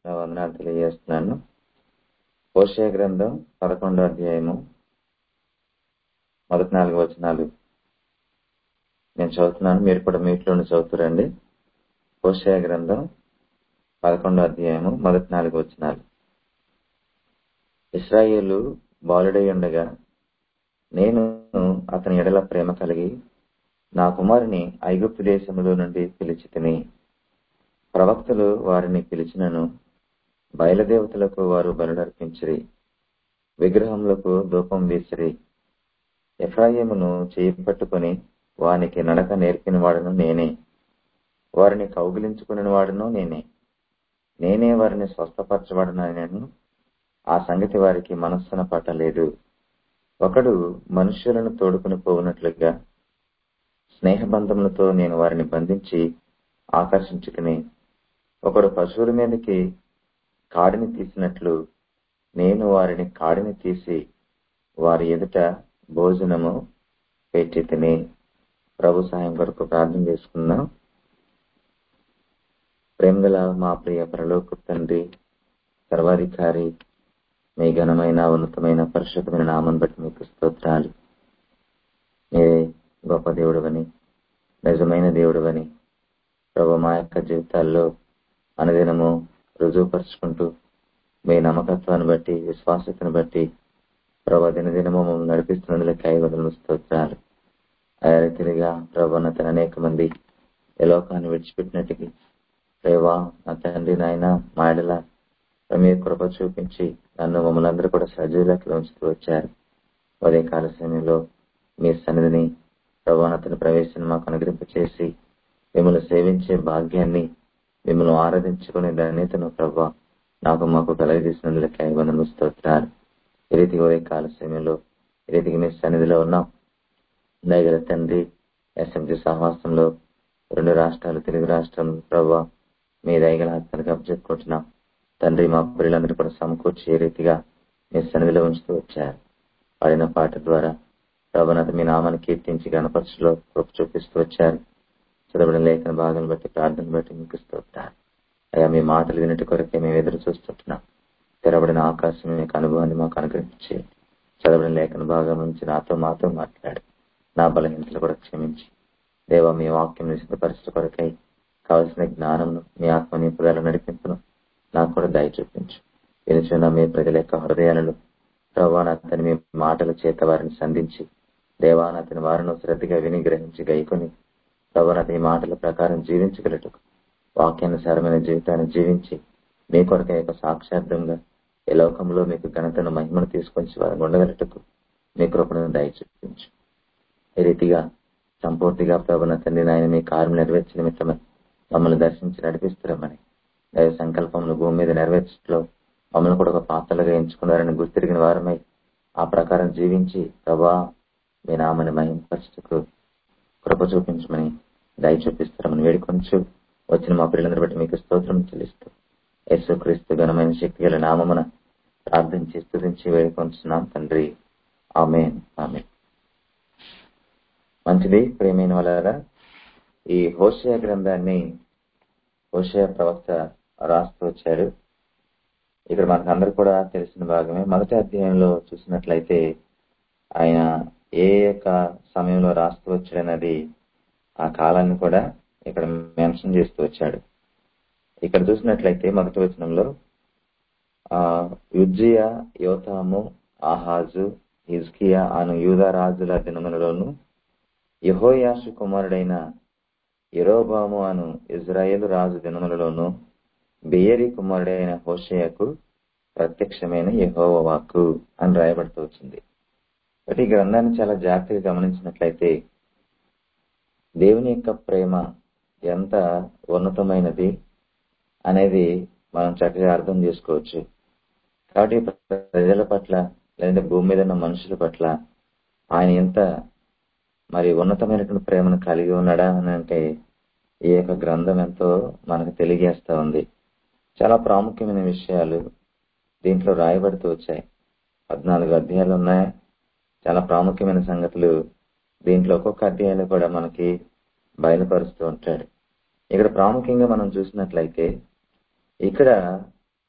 నా వందనాలు తెలియజేస్తున్నాను హోషయ గ్రంథం పదకొండో అధ్యాయము మొదటి నాలుగు వచనాలు నేను చదువుతున్నాను మీరు కూడా మీట్లోనే చదువుతురండి హోషయ గ్రంథం పదకొండో అధ్యాయము మొదటి నాలుగు వచనాలు ఇస్రాయేలు బాలుడై ఉండగా నేను అతని ఎడల ప్రేమ కలిగి నా కుమారుని ఐగుప్తు దేశములో నుండి పిలిచి తిని ప్రవక్తలు వారిని పిలిచినను బయలుదేవతలకు వారు బలులర్పించిరి విగ్రహములకు ధూపం వీసిరి ఎఫ్రాయిమును చేయి పట్టుకుని వానికి నడక నేర్పిన వాడును నేనే వారిని కౌగిలించుకుని వాడును నేనే నేనే వారిని స్వస్థపరచబడినను ఆ సంగతి వారికి మనస్సున పట్టలేదు ఒకడు మనుష్యులను తోడుకుని పోవునట్లుగా స్నేహబంధములతో నేను వారిని బంధించి ఆకర్షించుకుని ఒకడు పశువుల మీదకి కాడిని తీసినట్లు నేను వారిని కాడిని తీసి వారి ఎదుట భోజనము పెట్టి తిని ప్రభు సాయం కొరకు ప్రార్థన చేసుకుందాం ప్రేమగల మా ప్రియ పరలోక తండ్రి సర్వాధికారి మీ ఘనమైన ఉన్నతమైన పరిశుద్ధమైన నామం బట్టి మీకు స్తోత్రాలు మీరే గొప్ప దేవుడువని నిజమైన దేవుడువని ప్రభు మా యొక్క జీవితాల్లో అనుదినము రుజువుపరుచుకుంటూ మీ నమ్మకత్వాన్ని బట్టి విశ్వాసతను బట్టి ప్రభు దినదినము మమ్మల్ని నడిపిస్తున్నందుకు ఐవదలను స్తోత్రాలు ఆయా రీతిగా ప్రభు తన అనేక మంది ఈ లోకాన్ని విడిచిపెట్టినట్టుకి రేవా నా తండ్రి నాయన మాయడల మీ కృప చూపించి నన్ను మమ్మల్ని అందరూ కూడా సజీవులకి ఉంచుతూ వచ్చారు ఉదయ కాల సమయంలో మీ సన్నిధిని ప్రభానతను ప్రవేశం మాకు అనుగ్రహింప చేసి మిమ్మల్ని సేవించే భాగ్యాన్ని మిమ్మల్ని ఆరాధించుకునే ధన్యతను ప్రభా నాకు మాకు కలగజేసినందుకు ఐవనలు స్తోత్రాలు ఈ రీతిగా ఉదయ కాల సమయంలో ఈ రీతికి మీ సన్నిధిలో ఉన్నాం దయగల తండ్రి ఎస్ఎంజి సహవాసంలో రెండు రాష్ట్రాలు తెలుగు రాష్ట్రం ప్రభా మీ దయగల హస్తానికి అప్పచెప్పుకుంటున్నాం తండ్రి మా పిల్లలందరూ కూడా సమకూర్చి ఏ రీతిగా మీ సన్నిధిలో ఉంచుతూ వచ్చారు పాడిన పాట ద్వారా ప్రభనత మీ నామాన్ని కీర్తించి గణపరచులో కృప చూపిస్తూ వచ్చారు చదవడం లేఖన భాగం బట్టి ప్రార్థన బట్టి మీకు స్తోత్రాలు అయ్యా మీ మాటలు వినటి కొరకే మేము ఎదురు చూస్తుంటున్నాం తెరబడిన ఆకాశం మీకు అనుభవాన్ని మాకు అనుగ్రహించి చదవడం లేఖన భాగం నుంచి నాతో మాతో మాట్లాడి నా బలహీనతలు కూడా క్షమించి దేవ మీ వాక్యం నిశ్చితపరచట కొరకై కావలసిన జ్ఞానంను మీ ఆత్మ నింపుదల నడిపింపును నాకు కూడా దయ చూపించు వినిచున్న మీ ప్రజల యొక్క హృదయాలలో ప్రభానతని మీ మాటల చేత వారిని సంధించి దేవానతని వారిని శ్రద్ధగా విని గ్రహించి గైకొని ప్రభానత ఈ మాటల ప్రకారం జీవించగలటకు వాక్యానుసారమైన జీవితాన్ని జీవించి మీ కొరక యొక్క సాక్షార్థంగా ఈ లోకంలో మీకు ఘనతను మహిమను తీసుకొచ్చి వారిని ఉండగలటకు మీ కృపను దయ చూపించు ఈ రీతిగా సంపూర్తిగా ప్రభన తండ్రి నాయన మీ కార్యం నెరవేర్చిన నిమిత్తమై మమ్మల్ని దర్శించి నడిపిస్తున్నామని దైవ సంకల్పములు భూమి మీద నెరవేర్చట్లో మమ్మల్ని కూడా ఒక పాత్రలుగా ఎంచుకున్నారని గుర్తిరిగిన వారమై ఆ ప్రకారం జీవించి ప్రభా మీ నామని మహింపరచుటకు కృప చూపించమని దయ చూపిస్తారమని వేడుకొంచు వచ్చిన మా పిల్లలందరూ బట్టి మీకు స్తోత్రం చెల్లిస్తూ యేసు క్రీస్తు ఘనమైన శక్తి గల నామమున ప్రార్థించి స్థుతించి వేడుకొంచున్నాం తండ్రి ఆమె ఆమె మంచిది ప్రేమైన వాళ్ళ ఈ హోషయ గ్రంథాన్ని హోషయ ప్రవక్త రాస్తూ వచ్చాడు ఇక్కడ మనకు అందరు కూడా తెలిసిన భాగమే మొదటి అధ్యాయంలో చూసినట్లయితే ఆయన ఏ యొక్క సమయంలో రాస్తూ వచ్చాడన్నది ఆ కాలాన్ని కూడా ఇక్కడ మెన్షన్ చేస్తూ వచ్చాడు ఇక్కడ చూసినట్లయితే మొదటి వచనంలో ఆ యుజ్జియా యోతాము ఆహాజు హిజ్కియా అను యూదా రాజుల దినములలోను యహోయాషు కుమారుడైన యరోబాము అను ఇజ్రాయేల్ రాజు దినములలోను బెయరి కుమారుడైన హోషయకు ప్రత్యక్షమైన యహోవ వాక్కు అని రాయబడుతూ వచ్చింది ఈ గ్రంథాన్ని చాలా జాగ్రత్తగా గమనించినట్లయితే దేవుని యొక్క ప్రేమ ఎంత ఉన్నతమైనది అనేది మనం చక్కగా అర్థం చేసుకోవచ్చు కాబట్టి ప్రజల పట్ల లేదంటే భూమి మీద ఉన్న మనుషుల పట్ల ఆయన ఎంత మరి ఉన్నతమైనటువంటి ప్రేమను కలిగి ఉన్నాడా అని అంటే ఈ యొక్క గ్రంథం ఎంతో మనకు తెలియజేస్తా ఉంది చాలా ప్రాముఖ్యమైన విషయాలు దీంట్లో రాయబడుతూ వచ్చాయి పద్నాలుగు అధ్యాయాలు ఉన్నాయి చాలా ప్రాముఖ్యమైన సంగతులు దీంట్లో ఒక్కొక్క అధ్యాయాలు కూడా మనకి బయలుపరుస్తూ ఉంటాడు ఇక్కడ ప్రాముఖ్యంగా మనం చూసినట్లయితే ఇక్కడ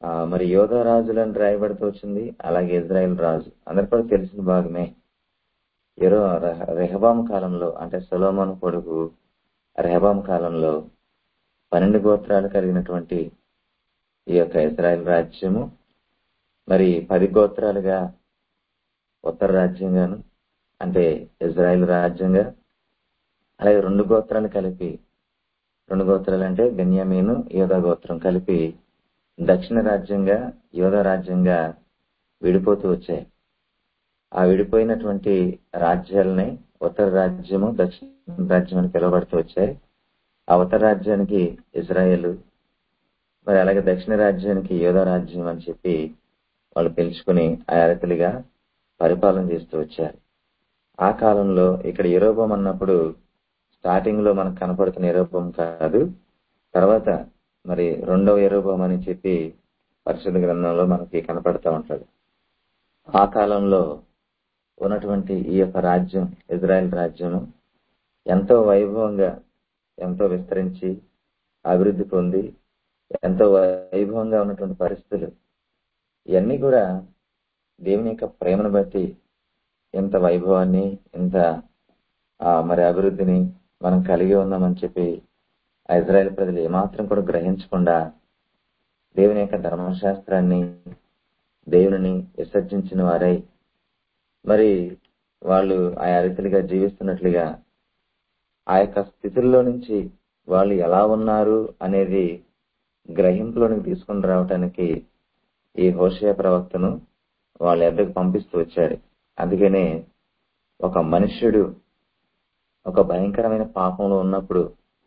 ఆ, మరి యోధా రాజులని రాయబడుతూ వచ్చింది అలాగే ఇజ్రాయెల్ రాజు అందరికి కూడా తెలిసిన భాగమే ఎరో రెహబాం కాలంలో అంటే సొలోమోన్ కొడుకు రెహబాం కాలంలో పన్నెండు గోత్రాలు కలిగినటువంటి ఈ యొక్క ఇజ్రాయెల్ రాజ్యము మరి పది గోత్రాలుగా ఉత్తర రాజ్యంగాను అంటే ఇజ్రాయెల్ రాజ్యంగా అలాగే రెండు గోత్రాలు కలిపి రెండు గోత్రాలు అంటే బెన్యామీను యోధా గోత్రం కలిపి దక్షిణ రాజ్యంగా యోధా రాజ్యంగా విడిపోతూ వచ్చాయి ఆ విడిపోయినటువంటి రాజ్యాలని ఉత్తర రాజ్యము దక్షిణ రాజ్యం అని పిలువబడుతూ వచ్చాయి ఆ ఉత్తర రాజ్యానికి ఇజ్రాయెల్ మరి అలాగే దక్షిణ రాజ్యానికి యోధా రాజ్యం అని చెప్పి వాళ్ళు పిలుచుకుని ఆయా రీతిలుగా పరిపాలన చేస్తూ వచ్చారు ఆ కాలంలో ఇక్కడ యూరోపం అన్నప్పుడు స్టార్టింగ్ లో మనకు కనపడుతున్న యూరోపం కాదు తర్వాత మరి రెండవ యూరోపం అని చెప్పి పరిశుద్ధ గ్రంథంలో మనకి కనపడుతూ ఉంటాడు ఆ కాలంలో ఉన్నటువంటి ఈ యొక్క రాజ్యం ఇజ్రాయెల్ రాజ్యము ఎంతో వైభవంగా ఎంతో విస్తరించి అభివృద్ధి పొంది ఎంతో వైభవంగా ఉన్నటువంటి పరిస్థితులు ఇవన్నీ కూడా దేవుని యొక్క ప్రేమను బట్టి ఇంత వైభవాన్ని ఇంత ఆ, మరి అభివృద్ధిని మనం కలిగి ఉన్నామని చెప్పి ఆ ఇజ్రాయెల్ ప్రజలు ఏమాత్రం కూడా గ్రహించకుండా దేవుని యొక్క ధర్మశాస్త్రాన్ని దేవుని విసర్జించిన వారై మరి వాళ్ళు ఆయా రీతిలుగా జీవిస్తున్నట్లుగా ఆ యొక్క స్థితుల్లో నుంచి వాళ్ళు ఎలా ఉన్నారు అనేది గ్రహింపులోనికి తీసుకుని రావటానికి ఈ హోషయ ప్రవక్తను వాళ్ళ ఎద్దకు పంపిస్తూ వచ్చాడు అందుకనే ఒక మనుష్యుడు ఒక భయంకరమైన పాపంలో ఉన్నప్పుడు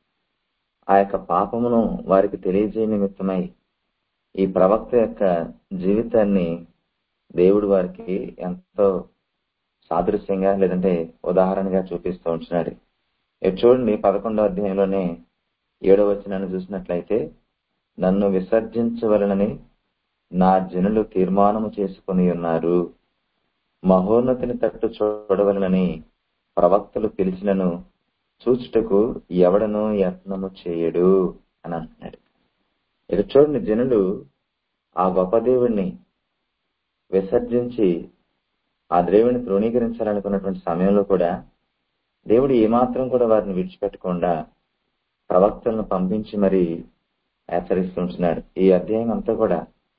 ఆ యొక్క పాపమును వారికి తెలియజేయ నిమిత్తమై ఈ ప్రవక్త యొక్క జీవితాన్ని దేవుడు వారికి ఎంతో సాదృశ్యంగా లేదంటే ఉదాహరణగా చూపిస్తూ ఉంటున్నాడు ఇటు చూడండి పదకొండో అధ్యాయంలోనే ఏడో వచనాన్ని చూసినట్లయితే నన్ను విసర్జించవలనని నా జనులు తీర్మానము చేసుకుని ఉన్నారు మహోన్నతిని తట్టు చూడవలనని ప్రవక్తలు పిలిచినను చూచుటకు ఎవడను యత్నము చేయడు అని అంటున్నాడు ఇక చూడండి జనులు ఆ గొప్ప దేవుణ్ణి విసర్జించి ఆ దేవుని తృణీకరించాలనుకున్నటువంటి సమయంలో కూడా దేవుడు ఏమాత్రం కూడా వారిని విడిచిపెట్టకుండా ప్రవక్తలను పంపించి మరి హెచ్చరిస్తుంటున్నాడు ఈ అధ్యాయం అంతా కూడా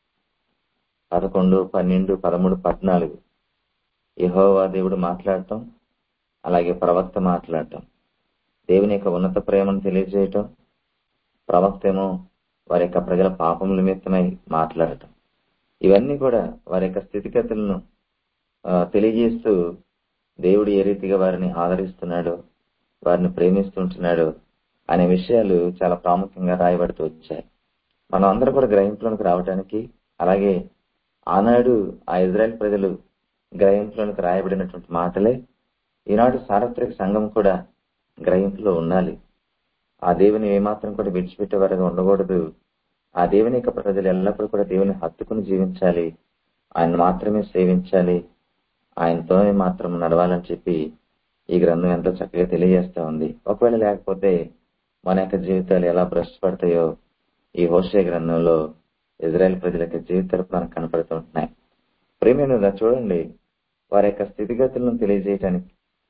పదకొండు పన్నెండు పదమూడు పద్నాలుగు యెహోవా దేవుడు మాట్లాడటం అలాగే ప్రవక్త మాట్లాడటం దేవుని యొక్క ఉన్నత ప్రేమను తెలియజేయటం ప్రవక్త ఏమో వారి యొక్క ప్రజల పాపముల నిమిత్తమై మాట్లాడటం ఇవన్నీ కూడా వారి యొక్క స్థితిగతులను ఆ, తెలియజేస్తూ దేవుడు ఏ రీతిగా వారిని ఆదరిస్తున్నాడో వారిని ప్రేమిస్తుంటున్నాడో అనే విషయాలు చాలా ప్రాముఖ్యంగా రాయబడుతూ వచ్చాయి మనం అందరూ కూడా గ్రహింపులోనికి రావడానికి అలాగే ఆనాడు ఆ ఇజ్రాయెల్ ప్రజలు గ్రహింపులోనికి రాయబడినటువంటి మాటలే ఈనాడు సార్వత్రిక సంఘం కూడా గ్రహింపులో ఉండాలి ఆ దేవుని ఏమాత్రం కూడా విడిచిపెట్టే వారుగా ఉండకూడదు ఆ దేవుని యొక్క ప్రజలు ఎల్లప్పుడూ కూడా దేవుని హత్తుకుని జీవించాలి ఆయన మాత్రమే సేవించాలి ఆయనతోనే మాత్రం నడవాలని చెప్పి ఈ గ్రంథం ఎంతో చక్కగా తెలియజేస్తా ఉంది ఒకవేళ లేకపోతే మన యొక్క జీవితాలు ఎలా భ్రష్టపడతాయో ఈ హోషే గ్రంథంలో ఇజ్రాయెల్ ప్రజల యొక్క జీవితాలు మనకు కనపడుతుంటున్నాయి ప్రేమైన చూడండి వారి యొక్క స్థితిగతులను తెలియజేయటానికి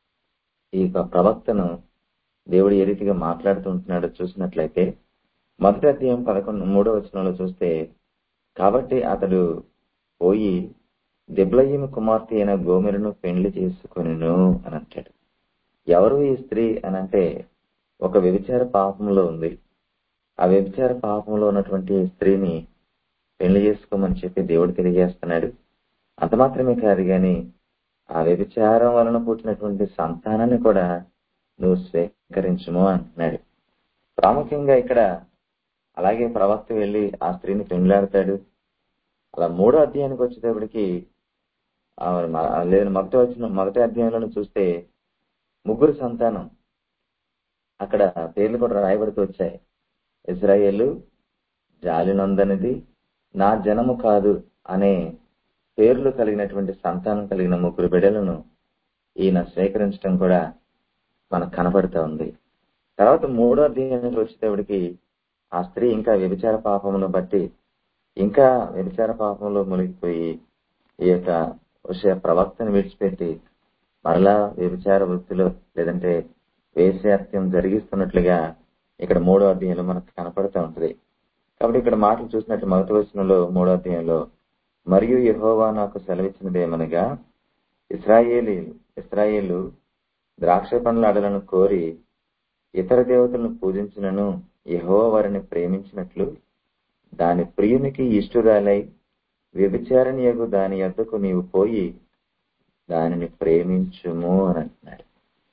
ఈ యొక్క ప్రవక్తను దేవుడు ఏ రీతిగా మాట్లాడుతుంటున్నాడో చూసినట్లయితే మొదటి అధ్యాయం పదకొండు మూడో వచనంలో చూస్తే కాబట్టి అతడు పోయి దిబ్లయ్యము కుమార్తె అయిన గోమెరును పెండ్లి చేసుకొనిను అని అంటాడు ఎవరు ఈ స్త్రీ అని అంటే ఒక వ్యభిచార పాపంలో ఉంది ఆ వ్యభిచార పాపంలో ఉన్నటువంటి ఈ స్త్రీని పెళ్లి చేసుకోమని చెప్పి దేవుడు తెలియజేస్తున్నాడు అంత మాత్రమే కాదు గాని ఆ వ్యభిచారం వలన పుట్టినటువంటి సంతానాన్ని కూడా నువ్వు స్వీకరించుము అంటున్నాడు ప్రాముఖ్యంగా ఇక్కడ అలాగే ప్రవక్త వెళ్లి ఆ స్త్రీని పెండ్లాడతాడు అలా మూడో అధ్యాయానికి వచ్చేటప్పటికి ఆ మ- లేదు మొదటి వచ్చిన మొదటి అధ్యాయంలో చూస్తే ముగ్గురు సంతానం అక్కడ పేర్లు కూడా రాయబడుతూ వచ్చాయి ఇజ్రాయేలు జాలినందనిది నా జనము కాదు అనే పేర్లు కలిగినటువంటి సంతానం కలిగిన ముగ్గురు బిడ్డలను ఈయన స్వీకరించడం కూడా మనకు కనపడుతూ ఉంది తర్వాత మూడో అధ్యాయానికి వచ్చేటప్పటికి ఆ స్త్రీ ఇంకా వ్యభిచార పాపమును బట్టి ఇంకా వ్యభిచార పాపంలో మునిగిపోయి ఈ యొక్క విషయ ప్రవక్తను విడిచిపెట్టి మరలా వ్యభిచార వృత్తిలో లేదంటే వేశ్యాత్యం జరిగిస్తున్నట్లుగా ఇక్కడ మూడో అధ్యాయంలో మనకు కనపడుతూ ఉంటుంది కాబట్టి ఇక్కడ మాటలు చూసినట్లు మొదటి వచనంలో మూడో అధ్యాయంలో మరియు యెహోవా నాకు సెలవిచ్చినదేమనగా ఇస్రాయేలీ ఇస్రాయేలు ద్రాక్ష పండ్ల అడలను కోరి ఇతర దేవతలను పూజించినను యెహోవా వారిని ప్రేమించినట్లు దాని ప్రియునికి ఇష్టురాలై వ్యభిచారణీయగు దాని యొద్దకు నీవు పోయి దానిని ప్రేమించుము అని అంటున్నాడు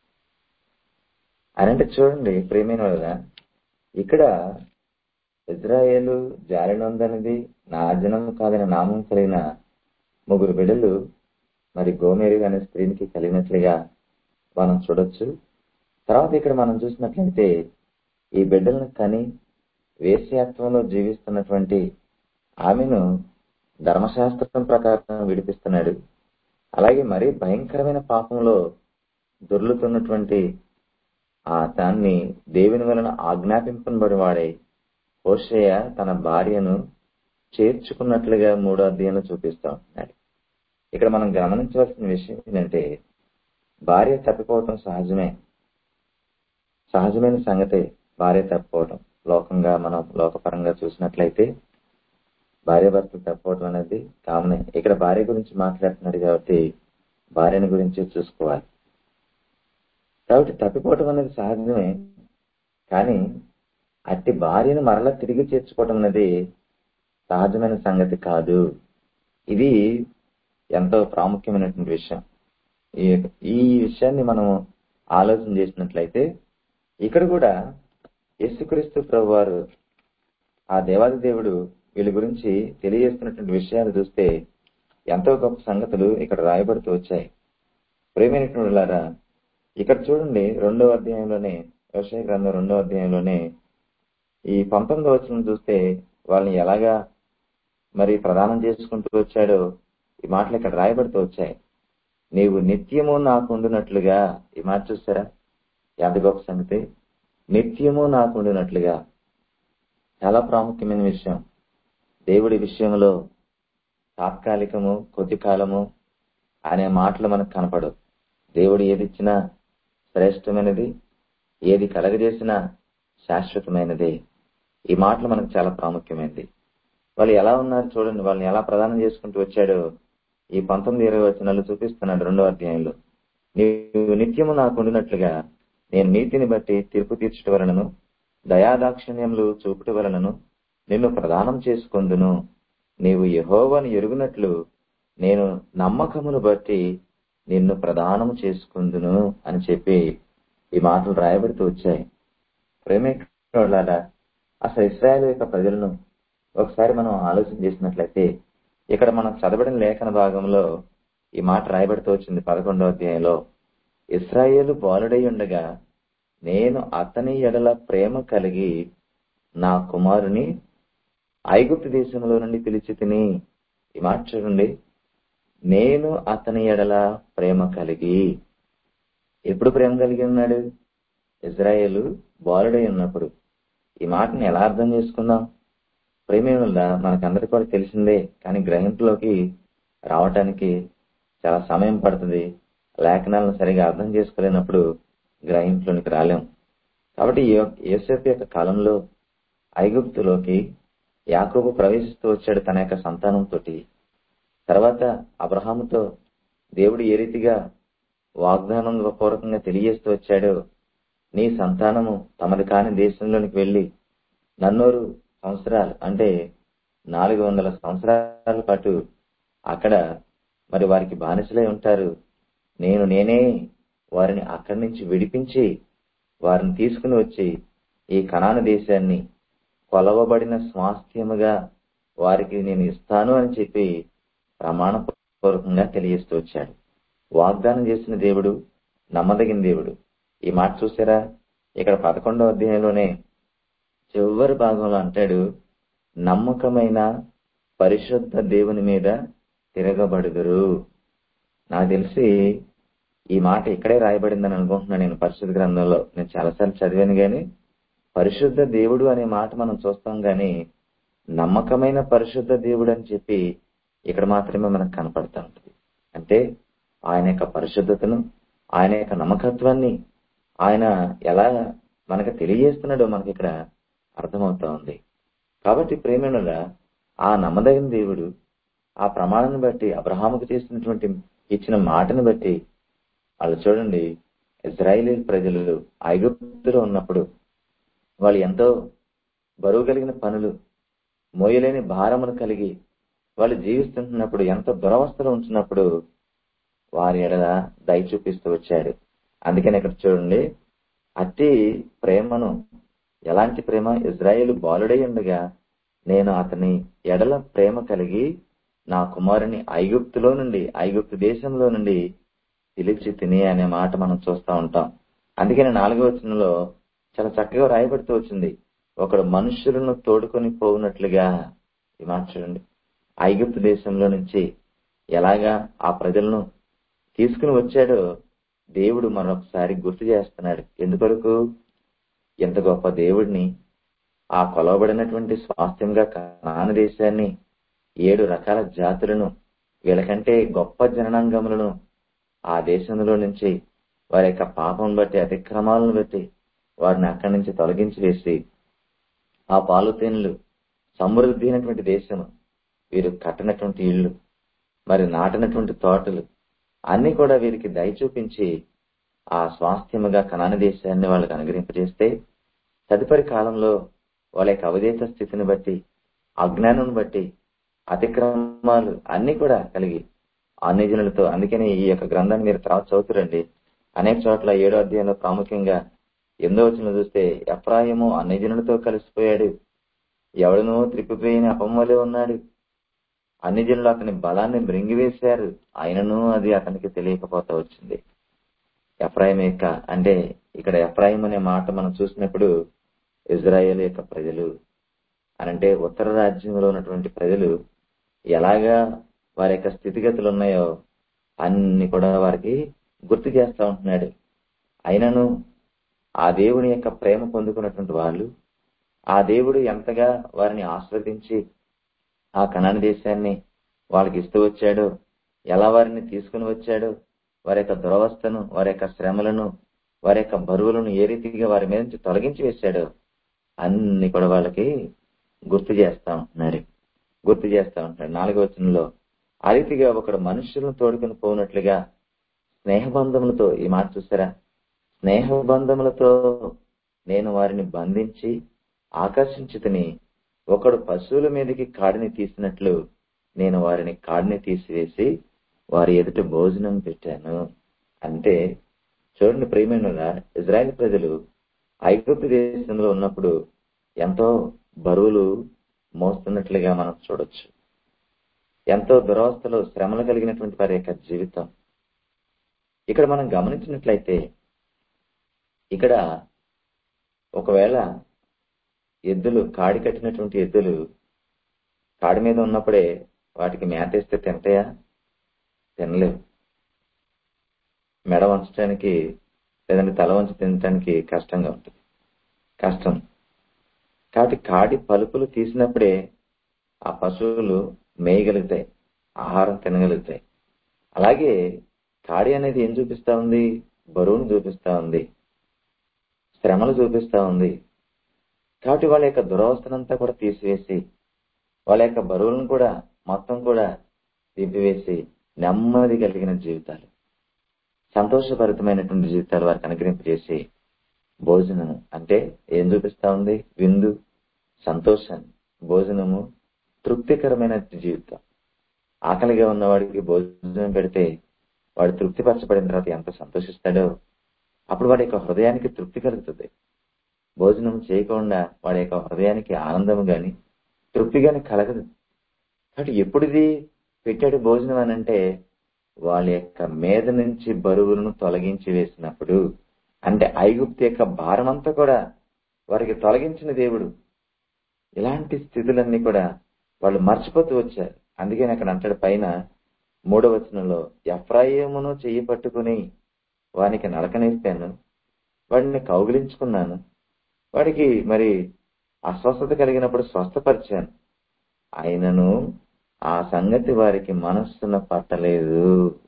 అనంటే చూడండి ప్రేమైన వాళ్ళ ఇక్కడ ఇజ్రాయేలు జాలినొందనిది నా జనం కాదని నామం కలిగిన ముగ్గురు బిడ్డలు మరి గోమేరి అనే స్త్రీనికి కలిగినట్లుగా మనం చూడొచ్చు తర్వాత ఇక్కడ మనం చూసినట్లయితే ఈ బిడ్డలను కని వేశ్యాత్వంలో జీవిస్తున్నటువంటి ఆమెను ధర్మశాస్త్రం ప్రకారం విడిపిస్తున్నాడు అలాగే మరీ భయంకరమైన పాపంలో దొర్లుతున్నటువంటి ఆ దాన్ని దేవుని వలన ఆజ్ఞాపింపబడి వాడే హోషేయ తన భార్యను చేర్చుకున్నట్లుగా మూడో అధ్యాయంలో చూపిస్తా ఉంటున్నాడు ఇక్కడ మనం గమనించవలసిన విషయం ఏంటంటే భార్య తప్పిపోవటం సహజమే సహజమైన సంగతే భార్య తప్పిపోవటం లోకంగా మనం లోకపరంగా చూసినట్లయితే భార్య భర్తలు తప్పిపోవటం అనేది కామనే ఇక్కడ భార్య గురించి మాట్లాడుతున్నాడు కాబట్టి భార్యని గురించి చూసుకోవాలి కాబట్టి తప్పిపోవటం అనేది సహజమే కానీ అట్టి భార్యను మరలా తిరిగి చేర్చుకోవటం అనేది సహజమైన సంగతి కాదు ఇది ఎంతో ప్రాముఖ్యమైనటువంటి విషయం ఈ ఈ విషయాన్ని మనం ఆలోచన చేసినట్లయితే ఇక్కడ కూడా యేసుక్రీస్తు ప్రభు వారు ఆ దేవాది దేవుడు వీళ్ళ గురించి తెలియజేస్తున్నటువంటి విషయాలు చూస్తే ఎంతో గొప్ప సంగతులు ఇక్కడ రాయబడుతూ వచ్చాయి ప్రేమైనటువంటి వాళ్ళారా ఇక్కడ చూడండి రెండవ అధ్యాయంలోనే వ్యవసాయ గ్రంథం రెండవ అధ్యాయంలోనే ఈ పంతొమ్మిదో వచ్చిన చూస్తే వాళ్ళని ఎలాగా మరి ప్రదానం చేసుకుంటూ వచ్చాడో ఈ మాటలు ఇక్కడ రాయబడుతూ వచ్చాయి నీవు నిత్యము నాకుండునట్లుగా ఈ మాట చూస్తారా ఎంత గొప్ప సంగతి నిత్యము నాకుండునట్లుగా చాలా ప్రాముఖ్యమైన విషయం దేవుడి విషయంలో తాత్కాలికము కొద్ది కాలము అనే మాటలు మనకు కనపడవు దేవుడు ఏది ఇచ్చినా శ్రేష్టమైనది ఏది కలగజేసినా శాశ్వతమైనది ఈ మాటలు మనకు చాలా ప్రాముఖ్యమైనది వాళ్ళు ఎలా ఉన్నారు చూడండి వాళ్ళని ఎలా ప్రదానం చేసుకుంటూ వచ్చాడో ఈ పంతొమ్మిది ఇరవై వచనాలు చూపిస్తున్నాడు రెండో అధ్యాయంలో నీవు నిత్యము నాకు ఉండినట్లుగా నేను నీతిని బట్టి తీర్పు తీర్చుట వలనను దయాదాక్షిణ్యములు చూపుట వలనను నిన్ను ప్రదానం చేసుకొందును నీవు యహోవని ఎరుగునట్లు నేను నమ్మకమును బట్టి నిన్ను ప్రదానం చేసుకుందును అని చెప్పి ఈ మాటలు రాయబడుతూ వచ్చాయి ప్రేమికులారా అసలు ఇస్రాయేల్ యొక్క ప్రజలను ఒకసారి మనం ఆలోచన చేసినట్లయితే ఇక్కడ మనం చదవడిన లేఖన భాగంలో ఈ మాట రాయబడుతూ వచ్చింది పదకొండవ అధ్యాయంలో ఇస్రాయేలు బాలుడై ఉండగా నేను అతని ఎడల ప్రేమ కలిగి నా కుమారుని ఐగుప్తు దేశంలో నుండి పిలిచి తిని ఈ మాట చూడండి నేను అతని ఎడల ప్రేమ కలిగి ఎప్పుడు ప్రేమ కలిగి ఉన్నాడు ఇజ్రాయేలు బాలుడై ఉన్నప్పుడు ఈ మాటని ఎలా అర్థం చేసుకుందాం ప్రేమే వల్ల మనకందరికి కూడా తెలిసిందే కానీ గ్రహింపులోకి రావటానికి చాలా సమయం పడుతుంది లేఖనాలను సరిగా అర్థం చేసుకోలేనప్పుడు గ్రహింపులోనికి రాలేం కాబట్టి యోసేపు యొక్క కాలంలో ఐగుప్తులోకి యాకోబు ప్రవేశిస్తూ వచ్చాడు తన యొక్క సంతానంతో తర్వాత అబ్రహాముతో దేవుడు ఏ రీతిగా వాగ్దానం పూర్వకంగా తెలియజేస్తూ వచ్చాడో నీ సంతానము తమది కాని దేశంలోనికి వెళ్లి నన్నూరు సంవత్సరాలు అంటే నాలుగు వందల సంవత్సరాల పాటు అక్కడ మరి వారికి బానిసలై ఉంటారు నేను నేనే వారిని అక్కడి నుంచి విడిపించి వారిని తీసుకుని వచ్చి ఈ కణాన దేశాన్ని కొలవబడిన స్వాస్థ్యముగా వారికి నేను ఇస్తాను అని చెప్పి ప్రమాణపూర్వకంగా తెలియజేస్తూ వచ్చాడు వాగ్దానం చేసిన దేవుడు నమ్మదగిన దేవుడు ఈ మాట చూసారా ఇక్కడ పదకొండవ అధ్యాయంలోనే చివరి భాగంలో అంటాడు నమ్మకమైన పరిశుద్ధ దేవుని మీద తిరగబడుదురు నాకు తెలిసి ఈ మాట ఇక్కడే రాయబడిందని అనుకుంటున్నాను నేను పరిశుద్ధ గ్రంథంలో నేను చాలాసార్లు చదివాను గాని పరిశుద్ధ దేవుడు అనే మాట మనం చూస్తాం గాని నమ్మకమైన పరిశుద్ధ దేవుడు అని చెప్పి ఇక్కడ మాత్రమే మనకు కనపడతా ఉంటుంది అంటే ఆయన యొక్క పరిశుద్ధతను ఆయన యొక్క నమ్మకత్వాన్ని ఆయన ఎలా మనకు తెలియజేస్తున్నాడో మనకి ఇక్కడ అర్థమవుతా ఉంది కాబట్టి ప్రేమనుల ఆ నమ్మదగిన దేవుడు ఆ ప్రమాణాన్ని బట్టి అబ్రహాముకు చేసినటువంటి ఇచ్చిన మాటను బట్టి వాళ్ళు చూడండి ఇజ్రాయేలీ ప్రజలు ఐగుప్తులో ఉన్నప్పుడు వాళ్ళు ఎంతో బరువు కలిగిన పనులు మోయలేని భారమును కలిగి వాళ్ళు జీవిస్తున్నప్పుడు ఎంత దురవస్థలో ఉంటున్నప్పుడు వారి ఎడల దయ చూపిస్తూ వచ్చాడు అందుకని ఇక్కడ చూడండి అతి ప్రేమను ఎలాంటి ప్రేమ ఇజ్రాయేల్ బాలుడై ఉండగా నేను అతని ఎడల ప్రేమ కలిగి నా కుమారుని ఐగుప్తులో నుండి ఐగుప్తు దేశంలో నుండి పిలిచి తిని అనే మాట మనం చూస్తా ఉంటాం అందుకని నాలుగో వచనంలో చాలా చక్కగా రాయబడుతూ వచ్చింది ఒకడు మనుషులను తోడుకొని పోవునట్లుగా ఈ మాట చూడండి ఐగుప్తు దేశంలో నుంచి ఎలాగా ఆ ప్రజలను తీసుకుని వచ్చాడో దేవుడు మరొకసారి గుర్తు చేస్తున్నాడు ఎందుకొరకు ఎంత గొప్ప దేవుడిని ఆ కొలవబడినటువంటి స్వాస్థ్యంగా కాన దేశాన్ని ఏడు రకాల జాతులను వీళ్ళకంటే గొప్ప జననాంగములను ఆ దేశంలో నుంచి వారి యొక్క పాపం బట్టి అతిక్రమాలను బట్టి వారిని అక్కడి నుంచి తొలగించి వేసి ఆ పాలుతేనులు సమృద్ధి అయినటువంటి దేశము వీరు కట్టినటువంటి ఇళ్ళు మరి నాటినటువంటి తోటలు అన్ని కూడా వీరికి దయ చూపించి ఆ స్వాస్థ్యముగా కనాన దేశాన్ని వాళ్ళకి అనుగ్రహింపజేస్తే తదుపరి కాలంలో వాళ్ళ యొక్క అవధేత స్థితిని బట్టి అజ్ఞానం బట్టి అతిక్రమాలు అన్ని కూడా కలిగి అన్ని జనులతో అందుకని ఈ యొక్క గ్రంథాన్ని మీరు తర్వాత చదువుతురండి అనేక చోట్ల ఏడో అధ్యాయంలో ప్రాముఖ్యంగా ఎనిమిదో వచ్చిన చూస్తే ఎఫ్రాయిము అన్ని జనులతో కలిసిపోయాడు ఎవడనో త్రిప్పిపోయిన అపమ్మలే ఉన్నాడు అన్ని జనులు అతని బలాన్ని మృంగివేశారు ఆయనను అది అతనికి తెలియకపోతా వచ్చింది ఎఫ్రాయిం యొక్క అంటే ఇక్కడ ఎఫ్రాయిం అనే మాట మనం చూసినప్పుడు ఇజ్రాయేల్ యొక్క ప్రజలు అనంటే ఉత్తర రాజ్యంలో ఉన్నటువంటి ప్రజలు ఎలాగా వారి యొక్క స్థితిగతులు ఉన్నాయో అన్ని కూడా వారికి గుర్తు చేస్తా ఉంటున్నాడు అయినను ఆ దేవుని యొక్క ప్రేమ పొందుకున్నటువంటి వాళ్ళు ఆ దేవుడు ఎంతగా వారిని ఆస్వాదించి ఆ కణాని దేశాన్ని వాళ్ళకి ఇస్తూ వచ్చాడో ఎలా వారిని తీసుకుని వచ్చాడో వారి యొక్క దురవస్థను వారి యొక్క శ్రమలను వారి యొక్క బరువులను ఏ రీతిగా వారి మీద నుంచి తొలగించి వేశాడో అన్ని కూడా వాళ్ళకి గుర్తు చేస్తా ఉంటున్నాడు గుర్తు చేస్తా ఉంటున్నాడు నాలుగో వచనంలో ఆ రీతిగా ఒకడు మనుషులను తోడుకుని పోనట్లుగా స్నేహబంధములతో ఈ మాట చూసారా స్నేహబంధములతో నేను వారిని బంధించి ఆకర్షించి తిని ఒకడు పశువుల మీదకి కాడిని తీసినట్లు నేను వారిని కాడిని తీసివేసి వారి ఎదుట భోజనం పెట్టాను అంటే చూడండి ప్రియమైన ఇజ్రాయెల్ ప్రజలు ఐగుప్తు దేశంలో ఉన్నప్పుడు ఎంతో బరువులు మోస్తున్నట్లుగా మనం చూడొచ్చు ఎంతో దురవస్థలో శ్రమలు కలిగినటువంటి వారి యొక్క జీవితం ఇక్కడ మనం గమనించినట్లయితే ఇక్కడ ఒకవేళ ఎద్దులు కాడి కట్టినటువంటి ఎద్దులు కాడి మీద ఉన్నప్పుడే వాటికి మేతేస్తే తింటాయా తినలేవు మెడ వంచడానికి లేదంటే తల వంచి తినడానికి కష్టంగా ఉంటుంది కష్టం కాబట్టి కాడి పలుపులు తీసినప్పుడే ఆ పశువులు మేయగలుగుతాయి ఆహారం తినగలుగుతాయి అలాగే కాడి అనేది ఏం చూపిస్తా ఉంది బరువును చూపిస్తా ఉంది శ్రమలు చూపిస్తా ఉంది కాబట్టి వాళ్ళ యొక్క దురవస్థనంతా కూడా తీసివేసి వాళ్ళ యొక్క బరువులను కూడా మొత్తం కూడా దింపివేసి నెమ్మది కలిగిన జీవితాలు సంతోషభరితమైనటువంటి జీవితాలు వారికి అనుగ్రహింపజేసి భోజనము అంటే ఏం చూపిస్తా ఉంది విందు సంతోషాన్ని భోజనము తృప్తికరమైన జీవితం ఆకలిగా ఉన్నవాడికి భోజనం పెడితే వాడు తృప్తిపరచబడిన తర్వాత ఎంత సంతోషిస్తాడో అప్పుడు వాడి యొక్క హృదయానికి తృప్తి కలుగుతుంది భోజనం చేయకుండా వాడి యొక్క హృదయానికి ఆనందం గాని తృప్తి గాని కలగదు కాబట్టి ఎప్పుడుది పెట్టాడు భోజనం అని అంటే వాళ్ళ యొక్క మీద నుంచి బరువులను తొలగించి వేసినప్పుడు అంటే ఐగుప్తు యొక్క భారమంతా కూడా వారికి తొలగించిన దేవుడు ఇలాంటి స్థితులన్నీ కూడా వాళ్ళు మర్చిపోతూ వచ్చారు అందుకని అక్కడ అంటాడు పైన మూడవ వచనంలో ఎఫ్రాయిమును చెయ్యి పట్టుకుని వానికి నరకనేస్తాను వాడిని కౌగిలించుకున్నాను వాడికి మరి అస్వస్థత కలిగినప్పుడు స్వస్థపరిచాను అయినను ఆ సంగతి వారికి మనస్సున పట్టలేదు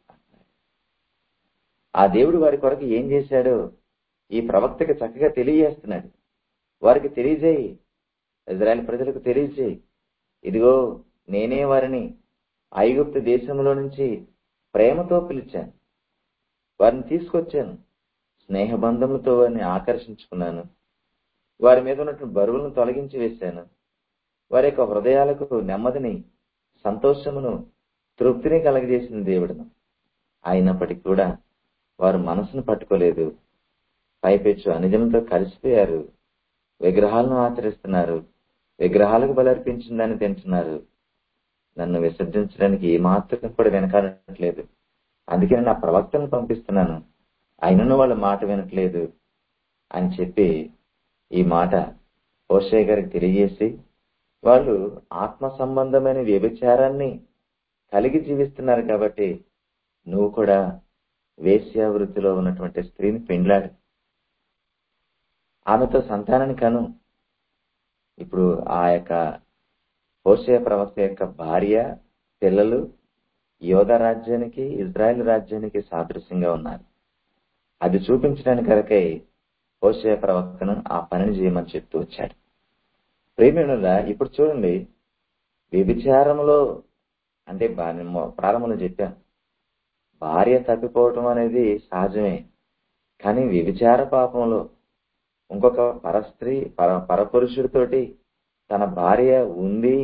ఆ దేవుడు వారి కొరకు ఏం చేశాడో ఈ ప్రవక్తకి చక్కగా తెలియజేస్తున్నాడు వారికి తెలియజేయి ఇజ్రాయెల్ ప్రజలకు తెలియజేయి ఇదిగో నేనే వారిని ఐగుప్తు దేశంలో నుంచి ప్రేమతో పిలిచాను వారిని తీసుకొచ్చాను స్నేహబంధములతో వారిని ఆకర్షించుకున్నాను వారి మీద ఉన్నటువంటి బరువులను తొలగించి వేశాను వారి యొక్క హృదయాలకు నెమ్మదిని సంతోషమును తృప్తిని కలగజేసిన దేవుడును అయినప్పటికీ కూడా వారు మనసును పట్టుకోలేదు పైపెచ్చు అనిజంతో కలిసిపోయారు విగ్రహాలను ఆచరిస్తున్నారు విగ్రహాలకు బలర్పించిన దాన్ని తింటున్నారు నన్ను విసర్జించడానికి ఏమాత్రం కూడా వెనకాడట్లేదు అందుకే నేను నా ప్రవక్తను పంపిస్తున్నాను అయినను వాళ్ళ మాట వినట్లేదు అని చెప్పి ఈ మాట హోషే గారికి తెలియజేసి వాళ్ళు ఆత్మ సంబంధమైన వ్యభిచారాన్ని కలిగి జీవిస్తున్నారు కాబట్టి నువ్వు కూడా వేశ్యావృత్తిలో ఉన్నటువంటి స్త్రీని పెండ్లాడు ఆమెతో సంతానాన్ని కను ఇప్పుడు ఆ యొక్క హోషే ప్రవక్త యొక్క భార్య పిల్లలు యోధ రాజ్యానికి ఇజ్రాయెల్ రాజ్యానికి సాదృశ్యంగా ఉన్నారు అది చూపించడానికి కరకై హోషే ప్రవక్తను ఆ పనిని చేయమని చెప్తూ వచ్చాడు ప్రేమిణుల ఇప్పుడు చూడండి వ్యభిచారంలో అంటే ప్రారంభంలో చెప్పాను భార్య తప్పిపోవటం అనేది సహజమే కానీ వ్యభిచార పాపంలో ఇంకొక పరస్త్రీ పర పరపురుషుడితోటి తన భార్య ఉంది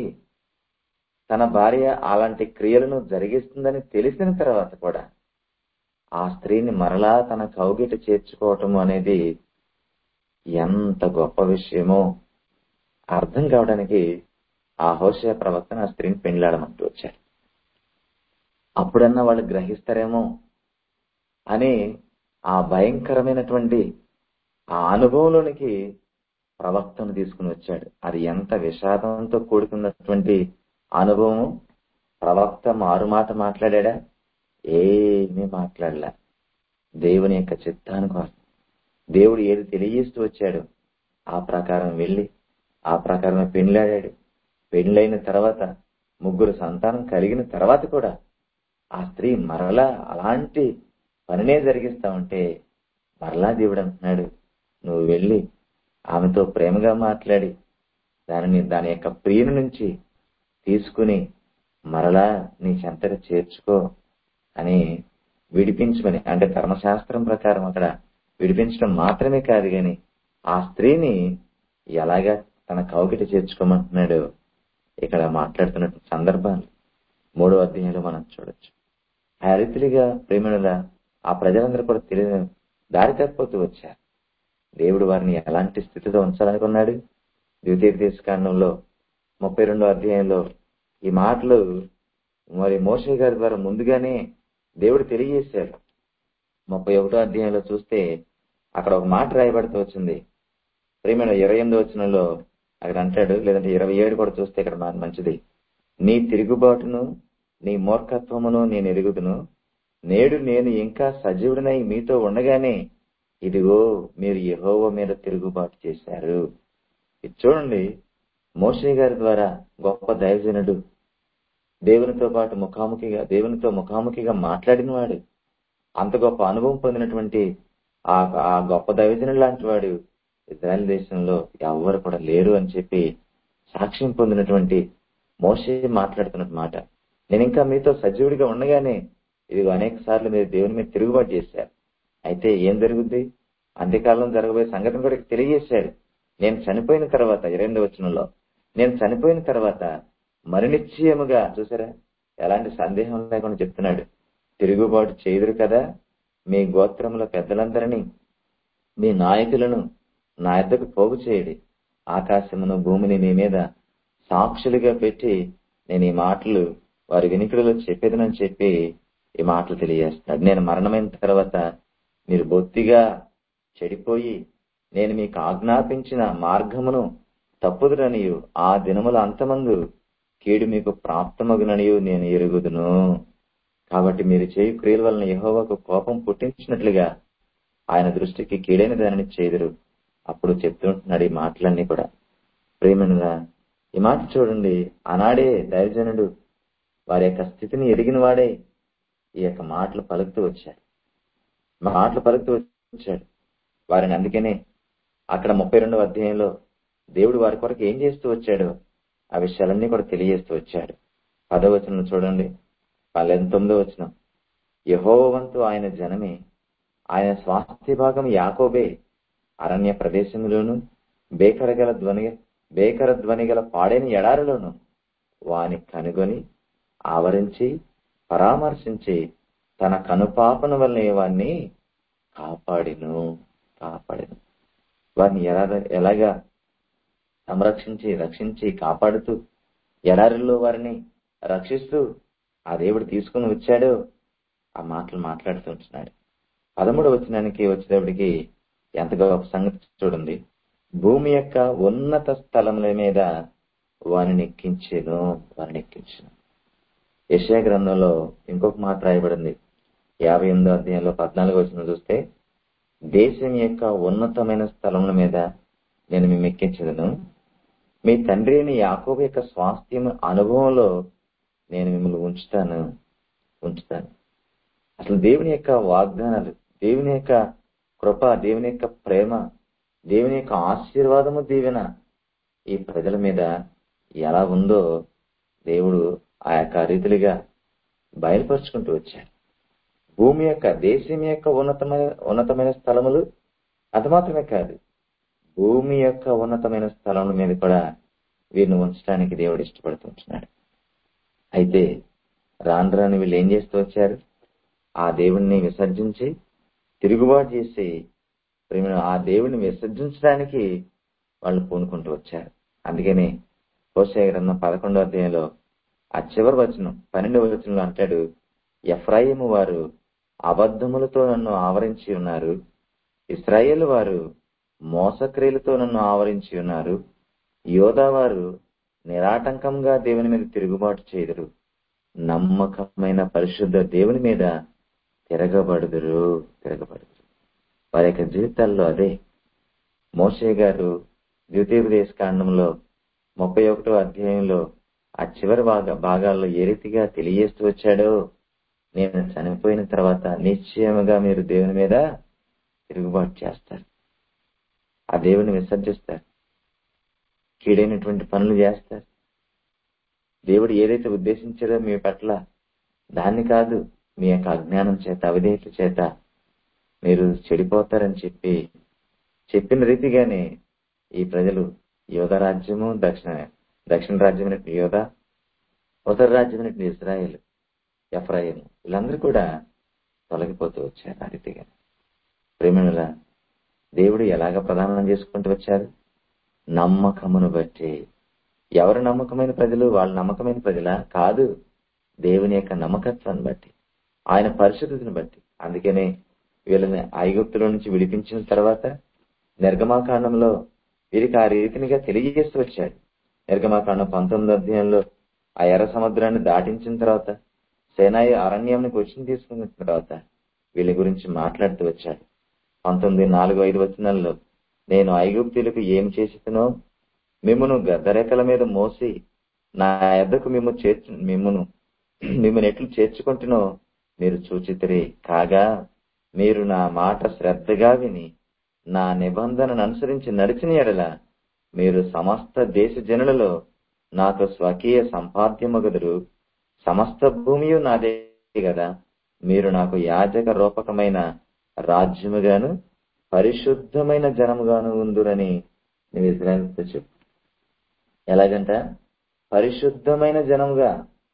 తన భార్య అలాంటి క్రియలను జరిగిస్తుందని తెలిసిన తర్వాత కూడా ఆ స్త్రీని మరలా తన కౌగిట చేర్చుకోవటం అనేది ఎంత గొప్ప విషయమో అర్థం కావడానికి ఆ హోషయ ప్రవక్తను ఆ స్త్రీని పెండ్లాడమంటూ వచ్చారు అప్పుడన్నా వాళ్ళు గ్రహిస్తారేమో అని ఆ భయంకరమైనటువంటి ఆ అనుభవంలోనికి ప్రవక్తను తీసుకుని వచ్చాడు అది ఎంత విషాదంతో కూడుకున్నటువంటి అనుభవం ప్రవక్త మారుమాట మాట్లాడా ఏమీ మాట్లాడలే దేవుని యొక్క చిత్తానుకోసం దేవుడు ఏది తెలియజేస్తూ వచ్చాడు ఆ ప్రకారం వెళ్ళి ఆ ప్రకారమే పెండ్లాడాడు పెండ్లైన తర్వాత ముగ్గురు సంతానం కలిగిన తర్వాత కూడా ఆ స్త్రీ మరలా అలాంటి పనినే జరిగిస్తా ఉంటే మరలా దేవుడు అంటున్నాడు నువ్వు వెళ్ళి ఆమెతో ప్రేమగా మాట్లాడి దానిని దాని యొక్క ప్రియుని నుంచి తీసుకుని మరలా నీ చెంతకు చేర్చుకో అని విడిపించమని అంటే ధర్మశాస్త్రం ప్రకారం అక్కడ విడిపించడం మాత్రమే కాదు గాని ఆ స్త్రీని ఎలాగా తన కౌగిట చేర్చుకోమంటున్నాడు ఇక్కడ మాట్లాడుతున్న సందర్భాలు మూడో అధ్యాయంలో మనం చూడొచ్చు ఆ రీతిగా ప్రేమల ఆ ప్రజలందరూ కూడా తెలియ దారి తప్పిపోతూ వచ్చారు దేవుడు వారిని ఎలాంటి స్థితిలో ఉంచాలనుకున్నాడు ద్వితీయ కాండంలో ముప్పై రెండో అధ్యాయంలో ఈ మాటలు మరి మోషే గారి ద్వారా ముందుగానే దేవుడు తెలియజేశాడు ముప్పై ఒకటో అధ్యాయంలో చూస్తే అక్కడ ఒక మాట రాయబడుతూ వచ్చింది ప్రేమైన ఇరవై ఎనిమిదో వచ్చినలో అక్కడ అంటాడు లేదంటే ఇరవై ఏడు కూడా చూస్తే ఇక్కడ మంచిది నీ తిరుగుబాటును నీ మూర్ఖత్వమును నేను ఎరుగుదును నేడు నేను ఇంకా సజీవుడినై మీతో ఉండగానే ఇదిగో మీరు యహోవ మీద తిరుగుబాటు చేశారు ఇది చూడండి మోషే గారి ద్వారా గొప్ప దైవజనుడు దేవునితో పాటు ముఖాముఖిగా దేవునితో ముఖాముఖిగా మాట్లాడిన వాడు అంత గొప్ప అనుభవం పొందినటువంటి ఆ ఆ గొప్ప దైవజనుడు లాంటి వాడు ఇజ్రాయెల్ దేశంలో ఎవ్వరు కూడా లేరు అని చెప్పి సాక్ష్యం పొందినటువంటి మోషే మాట్లాడుతున్న మాట నేను ఇంకా మీతో సజీవుడిగా ఉండగానే ఇది అనేక సార్లు మీరు దేవుని మీద తిరుగుబాటు చేశారు అయితే ఏం జరుగుద్ది అంత్యకాలంలో జరగబోయే సంఘటన కూడా తెలియజేశాడు నేను చనిపోయిన తర్వాత ఇరవై వచనంలో నేను చనిపోయిన తర్వాత మరి నిశ్చయముగా చూసారా ఎలాంటి సందేహం లేకుండా చెప్తున్నాడు తిరుగుబాటు చేయుదురు కదా మీ గోత్రముల పెద్దలందరినీ మీ నాయకులను నా యొద్దకు పోగు చేయడి ఆకాశమును భూమిని మీ మీద సాక్షులుగా పెట్టి నేను ఈ మాటలు వారి వినికిడిలో చెప్పేదనని చెప్పి ఈ మాటలు తెలియజేస్తున్నాడు నేను మరణమైన తర్వాత మీరు బొత్తిగా చెడిపోయి నేను మీకు ఆజ్ఞాపించిన మార్గమును తప్పుదురనియు ఆ దినముల అంతమందు కీడు మీకు ప్రాప్తమగుననియు నేను ఎరుగుదును కాబట్టి మీరు చేయు క్రియల వలన యహోవకు కోపం పుట్టించినట్లుగా ఆయన దృష్టికి కీడైన దానిని చేదురు అప్పుడు చెప్తుంటున్నాడు ఈ మాటలన్నీ కూడా ప్రేమనుగా ఈ మాట చూడండి ఆనాడే దైవజనుడు వారి యొక్క స్థితిని ఎరిగిన వాడే ఈ యొక్క మాటలు పలుకుతూ వచ్చాడు మాటలు పలుకుతూ వచ్చాడు వారిని అందుకనే అక్కడ ముప్పై రెండవ అధ్యాయంలో దేవుడు వారి కొరకు ఏం చేస్తూ వచ్చాడు ఆ విషయాలన్నీ కూడా తెలియజేస్తూ వచ్చాడు పదవచనం చూడండి పల్లెం తొమ్మిదో వచ్చిన యహోవంతు ఆయన జనమే ఆయన స్వాస్థ్య భాగం యాకోబే అరణ్య ప్రదేశంలోను బేకర గల ధ్వని బేకర ధ్వని గల పాడైన ఎడారిలోను వాని కనుగొని ఆవరించి పరామర్శించి తన కనుపాపన వల్లే వాణ్ణి కాపాడిను కాపాడిను వారిని ఎలా ఎలాగా సంరక్షించి రక్షించి కాపాడుతూ ఎడారిలో వారిని రక్షిస్తూ ఆ దేవుడు తీసుకుని వచ్చాడో ఆ మాటలు మాట్లాడుతుంటున్నాడు పదమూడు వచ్చినానికి వచ్చేటప్పటికి ఎంత గొప్ప సంగతి చూడండి భూమి యొక్క ఉన్నత స్థలముల మీద వారిని ఎక్కించాను వారిని ఎక్కించాను యశా గ్రంథంలో ఇంకొక మాట రాయబడింది యాభై ఎనిమిదో అధ్యాయంలో పద్నాలుగు వచ్చిన చూస్తే దేశం యొక్క ఉన్నతమైన స్థలముల మీద నేను మేము ఎక్కించదను మీ తండ్రి అయిన యాకోబు యొక్క స్వాస్థ్యం అనుభవంలో నేను మిమ్మల్ని ఉంచుతాను ఉంచుతాను అసలు దేవుని యొక్క వాగ్దానాలు దేవుని యొక్క కృప దేవుని యొక్క ప్రేమ దేవుని యొక్క ఆశీర్వాదము దీవెన ఈ ప్రజల మీద ఎలా ఉందో దేవుడు ఆ యొక్క రీతిలుగా బయలుపరుచుకుంటూ వచ్చాడు భూమి యొక్క దేశం యొక్క ఉన్నతమైన ఉన్నతమైన స్థలములు అది మాత్రమే కాదు భూమి యొక్క ఉన్నతమైన స్థలముల మీద కూడా వీరిని ఉంచడానికి దేవుడు ఇష్టపడుతుంటున్నాడు అయితే రాను రాను వీళ్ళు ఏం చేస్తూ వచ్చారు ఆ దేవుణ్ణి విసర్జించి తిరుగుబాటు చేసి ప్రేమ ఆ దేవుడిని విసర్జించడానికి వాళ్ళు పూనుకుంటూ వచ్చారు అందుకని హోషయ గ్రంథం పదకొండో అధ్యాయంలో ఆ చివరి వచనం పన్నెండవ వచనంలో అంటాడు ఎఫ్రాయిము వారు అబద్ధములతో నన్ను ఆవరించి ఉన్నారు ఇస్రాయేల్ వారు మోసక్రియలతో నన్ను ఆవరించి ఉన్నారు యోధా వారు నిరాటంకంగా దేవుని మీద తిరుగుబాటు చేయదురు నమ్మకమైన పరిశుద్ధ దేవుని మీద తిరగబడుదురు తిరగబడుదురు వారి యొక్క జీవితాల్లో అదే మోషే గారు ద్వితీయోపదేశ కాండంలో ముప్పై ఒకటో అధ్యాయంలో ఆ చివరి భాగ భాగాల్లో ఏ రీతిగా తెలియజేస్తూ వచ్చాడో నేను చనిపోయిన తర్వాత నిశ్చయముగా మీరు దేవుని మీద తిరుగుబాటు చేస్తారు ఆ దేవుని విసర్జిస్తారు కీడైనటువంటి పనులు చేస్తారు దేవుడు ఏదైతే ఉద్దేశించాడో మీ పట్ల దాన్ని కాదు మీ యొక్క అజ్ఞానం చేత అవిధేయత చేత మీరు చెడిపోతారని చెప్పి చెప్పిన రీతిగానే ఈ ప్రజలు యోధ రాజ్యము దక్షిణ దక్షిణ రాజ్యమైన యోధ ఉత్తర రాజ్యమైన ఇజ్రాయేల్ ఎఫ్రాయిం వీళ్ళందరూ కూడా తొలగిపోతూ వచ్చారు ఆ రీతిగా ప్రేమనుల దేవుడు ఎలాగ ప్రదానం చేసుకుంటూ వచ్చారు నమ్మకమును బట్టి ఎవరు నమ్మకమైన ప్రజలు వాళ్ళ నమ్మకమైన ప్రజలా కాదు దేవుని యొక్క నమ్మకత్వాన్ని బట్టి ఆయన పరిశుద్ధతను బట్టి అందుకనే వీళ్ళని ఐగుప్తుల నుంచి విడిపించిన తర్వాత నిర్గమాకాండంలో వీరికి ఆ రీతినిగా తెలియజేస్తూ వచ్చాడు నిర్గమాకాండం పంతొమ్మిది అధ్యాయంలో ఆ ఎర్ర సముద్రాన్ని దాటించిన తర్వాత సేనాయి అరణ్యానికి వచ్చిన తీసుకున్న తర్వాత వీళ్ళ గురించి మాట్లాడుతూ వచ్చాడు పంతొమ్మిది నాలుగు ఐదు వచనాల్లో నేను ఐగుప్తులకు ఏం చేసినో మిమ్మను గద్దరెక్కల మీద మోసి నా ఎద్దకు మిమ్ము చేర్చు మిమ్మును మిమ్మల్ని ఎట్లు చేర్చుకుంటునో మీరు చూచితిరి కాగా మీరు నా మాట శ్రద్ధగా విని నా నిబంధనను అనుసరించి నడిచిన ఎడల మీరు సమస్త దేశ జనులలో నాకు స్వకీయ సంపాద్యమగదురు సమస్త భూమియు నాదే కదా మీరు నాకు యాజక రూపకమైన రాజ్యముగాను పరిశుద్ధమైన జనముగాను ఉందురని నేను ఇజ్రాయల్తో చెప్పు ఎలాగంట పరిశుద్ధమైన జనముగా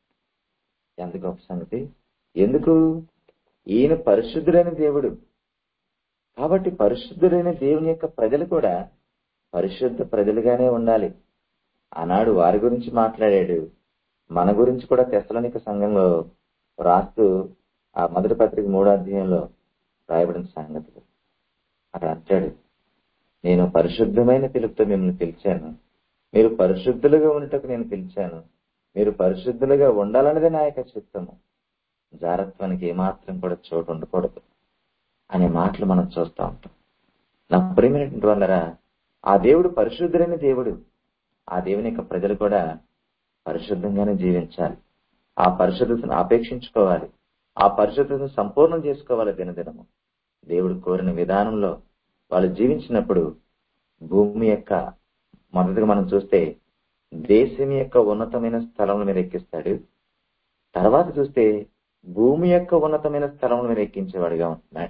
ఎంత గొప్ప సంగతి ఎందుకు ఈయన పరిశుద్ధుడైన దేవుడు కాబట్టి పరిశుద్ధుడైన దేవుని యొక్క ప్రజలు కూడా పరిశుద్ధ ప్రజలుగానే ఉండాలి ఆనాడు వారి గురించి మాట్లాడాడు మన గురించి కూడా తెసలనిక సంఘంలో రాస్తూ ఆ మొదటి పత్రిక మూడో అధ్యాయంలో రాయబడిన సంగతులు అక్కడ అంటాడు నేను పరిశుద్ధమైన పిలుపుతో మిమ్మల్ని పిలిచాను మీరు పరిశుద్ధులుగా ఉండటకు నేను పిలిచాను మీరు పరిశుద్ధులుగా ఉండాలన్నదే నా యొక్క చిత్తము జారత్వానికి ఏమాత్రం కూడా చోటు ఉండకూడదు అనే మాటలు మనం చూస్తూ ఉంటాం నా ప్రియమైనటువంటి వాళ్ళరా ఆ దేవుడు పరిశుద్ధులైన దేవుడు ఆ దేవుని యొక్క ప్రజలు కూడా పరిశుద్ధంగానే జీవించాలి ఆ పరిశుద్ధతను అపేక్షించుకోవాలి ఆ పరిశుద్ధతను సంపూర్ణం చేసుకోవాలి దినదినము దేవుడు కోరిన విధానంలో వాళ్ళు జీవించినప్పుడు భూమి యొక్క మొదటిగా మనం చూస్తే దేశం యొక్క ఉన్నతమైన స్థలం మీద ఎక్కిస్తాడు తర్వాత చూస్తే భూమి యొక్క ఉన్నతమైన స్థలం మీద ఎక్కించేవాడుగా ఉంటున్నాడు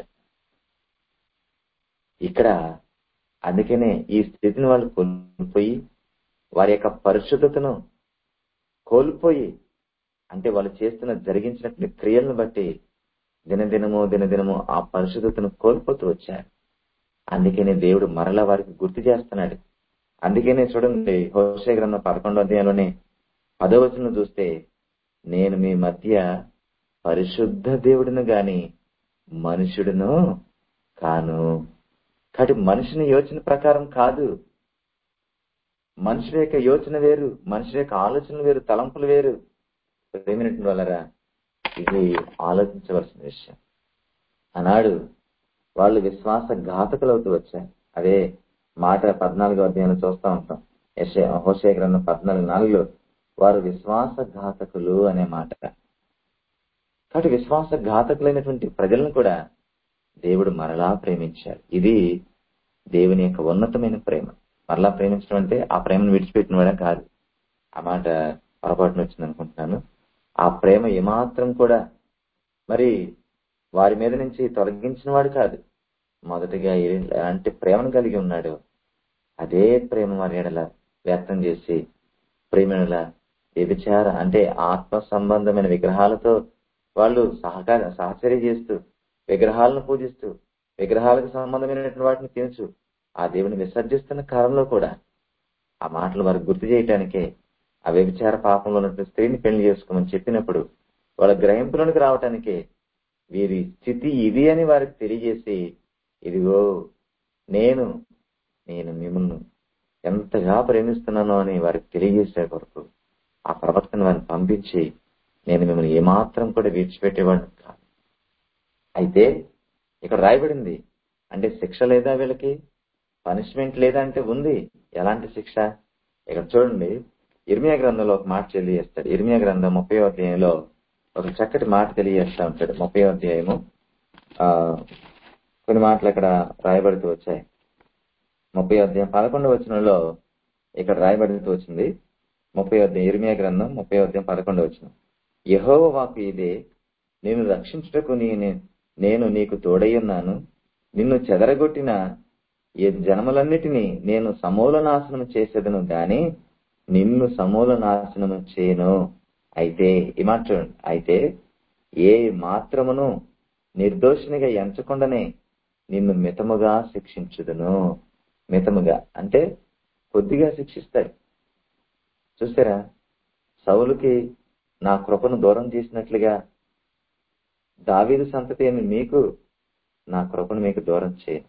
ఇక్కడ అందుకనే ఈ స్థితిని వాళ్ళు కోల్పోయి వారి యొక్క పరిశుద్ధతను కోల్పోయి అంటే వాళ్ళు చేస్తున్న జరిగించినటువంటి క్రియలను బట్టి దినదినము దినదినము ఆ పరిశుద్ధతను కోల్పోతూ వచ్చారు అందుకనే దేవుడు మరలా వారికి గుర్తు చేస్తున్నాడు అందుకనే చూడండి హోషే గ్రంథం పదకొండో అధ్యాయంలోనే పదవచనం చూస్తే నేను మీ మధ్య పరిశుద్ధ దేవుడిని గాని మనుషుడును కాను కాబట్టి మనిషిని యోచన ప్రకారం కాదు మనుషుల యొక్క యోచన వేరు మనుషుల యొక్క ఆలోచనలు వేరు తలంపులు వేరు ప్రేమినటువంటి వాళ్ళరా ఇది ఆలోచించవలసిన విషయం ఆనాడు వాళ్ళు విశ్వాస ఘాతకులవుతూ వచ్చారు అదే మాట పద్నాలుగో అధ్యాయంలో చూస్తూ ఉంటాం యశ హోషే గ్రంథం పద్నాలుగు నాలుగులో వారు విశ్వాస ఘాతకులు అనే మాట కాబట్టి విశ్వాస ఘాతకులైనటువంటి ప్రజలను కూడా దేవుడు మరలా ప్రేమించాడు ఇది దేవుని యొక్క ఉన్నతమైన ప్రేమ మరలా ప్రేమించడం అంటే ఆ ప్రేమను విడిచిపెట్టిన వాడే కాదు ఆ మాట పొరపాటున వచ్చింది అనుకుంటున్నాను ఆ ప్రేమ ఏమాత్రం కూడా మరి వారి మీద నుంచి తొలగించిన వాడు కాదు మొదటిగా ఎలాంటి ప్రేమను కలిగి ఉన్నాడు అదే ప్రేమ వారి ఎడల వ్యక్తం చేసి ప్రేమల వ్యభిచార అంటే ఆత్మ సంబంధమైన విగ్రహాలతో వాళ్ళు సహకార సహచర్య చేస్తూ విగ్రహాలను పూజిస్తూ విగ్రహాలకు సంబంధమైనటువంటి వాటిని తినచ్చు ఆ దేవుని విసర్జిస్తున్న కాలంలో కూడా ఆ మాటలు వారికి గుర్తు చేయటానికే ఆ వ్యభిచార పాపంలో ఉన్నటువంటి స్త్రీని పెళ్లి చేసుకోమని చెప్పినప్పుడు వాళ్ళ గ్రహింపులోనికి రావటానికే వీరి స్థితి ఇది అని వారికి తెలియజేసి ఇదిగో నేను నేను మిమ్మల్ని ఎంతగా ప్రేమిస్తున్నానో అని వారికి తెలియజేసే కొరకు ఆ ప్రవక్తను వారిని పంపించి నేను మిమ్మల్ని ఏమాత్రం కూడా విడిచిపెట్టేవాడిని కాదు అయితే ఇక్కడ రాయబడింది అంటే శిక్ష లేదా వీళ్ళకి పనిష్మెంట్ లేదా అంటే ఉంది ఎలాంటి శిక్ష ఇక్కడ చూడండి ఇర్మియా గ్రంథంలో ఒక మాట తెలియజేస్తాడు ఇర్మియా గ్రంథం ముప్పై అధ్యాయంలో ఒక చక్కటి మాట తెలియజేస్తా ఉంటాడు ముప్పై అధ్యాయము ఆ కొన్ని మాటలు ఇక్కడ రాయబడుతూ వచ్చాయి ముప్పై అధ్యాయం పదకొండు వచనంలో ఇక్కడ రాయబడుతూ వచ్చింది ముప్పై అధ్యాయం ఇర్మియా గ్రంథం ముప్పై అధ్యాయం పదకొండు వచ్చిన యహోవ వాకు ఇదే నేను రక్షించుటకు నేను నీకు తోడై ఉన్నాను నిన్ను చెదరగొట్టిన ఈ జనములన్నిటినీ నేను సమూల నాశనం చేసేదను గాని నిన్ను సమూల నాశనము చేయను అయితే ఈ మాట చూడండి అయితే ఏ మాత్రమును నిర్దోషినిగా ఎంచకుండానే నిన్ను మితముగా శిక్షించుదును మితముగా అంటే కొద్దిగా శిక్షిస్తాడు చూసారా సౌలుకి నా కృపను దూరం చేసినట్లుగా దావీదు సంతతి అని మీకు నా కృపను మీకు దూరం చేయను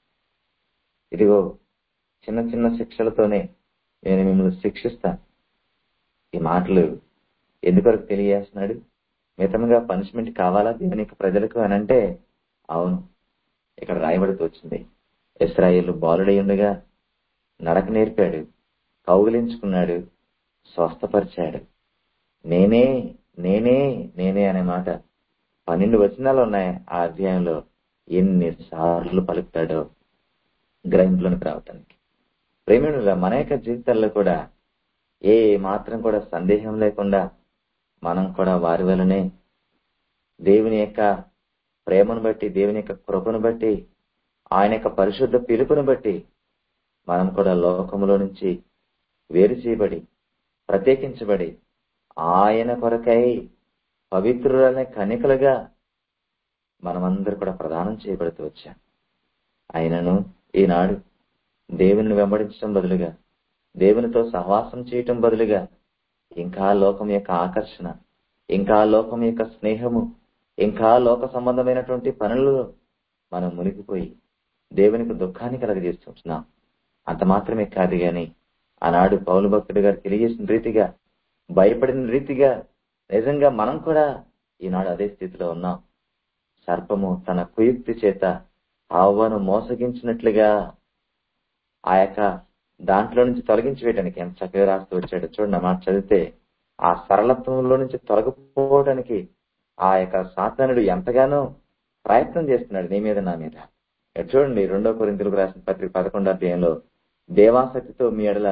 ఇదిగో చిన్న చిన్న శిక్షలతోనే నేను మిమ్మల్ని శిక్షిస్తాను ఈ మాటలు ఎందుకొరకు తెలియజేస్తున్నాడు మితముగా పనిష్మెంట్ కావాలా దేవునికి ప్రజలకు అని అంటే అవును ఇక్కడ రాయబడుతూ వచ్చింది ఇస్రాయేల్ బాలుడై ఉండగా నడక నేర్పాడు కౌగిలించుకున్నాడు స్వస్థపరిచాడు నేనే నేనే నేనే అనే మాట పన్నెండు వచనాలు ఉన్నాయి ఆ అధ్యాయంలో ఎన్నిసార్లు పలుకుతాడో గ్రహింపులోనికి రావటానికి ప్రేమిణుల మన యొక్క జీవితాల్లో కూడా ఏ మాత్రం కూడా సందేహం లేకుండా మనం కూడా వారి వలనే దేవుని యొక్క ప్రేమను బట్టి దేవుని యొక్క కృపను బట్టి ఆయన యొక్క పరిశుద్ధ పిలుపును బట్టి మనం కూడా లోకములో నుంచి వేరు చేయబడి ప్రత్యేకించబడి ఆయన కొరకై పవిత్రులనే కణికలుగా మనమందరూ కూడా ప్రదానం చేయబడుతూ వచ్చాం అయినను ఈనాడు దేవుని వెంబడించడం బదులుగా దేవునితో సహవాసం చేయటం బదులుగా ఇంకా లోకం యొక్క ఆకర్షణ ఇంకా లోకం యొక్క స్నేహము ఇంకా లోక సంబంధమైనటువంటి పనులలో మనం మునిగిపోయి దేవునికి దుఃఖాన్ని కలగజేస్తున్నాం అంత మాత్రమే కాదు గాని ఆనాడు పౌలు భక్తుడి గారు తెలియజేసిన రీతిగా భయపడిన రీతిగా నిజంగా మనం కూడా ఈనాడు అదే స్థితిలో ఉన్నాం సర్పము తన కుయుక్తి చేత ఆవ్వను మోసగించినట్లుగా ఆ యొక్క దాంట్లో నుంచి తొలగించి వేయడానికి ఎంత చక్కగా రాస్తూ వచ్చాడు చూడండి ఆ మాట చదివితే ఆ సరళత్వంలో నుంచి తొలగిపోవడానికి ఆ యొక్క సాతానుడు ఎంతగానో ప్రయత్నం చేస్తున్నాడు నీ మీద నా మీద ఇక్కడ చూడండి రెండో కొరింతలకు రాసిన పత్రిక పదకొండో అధ్యాయంలో దేవాసక్తితో మీ ఎడల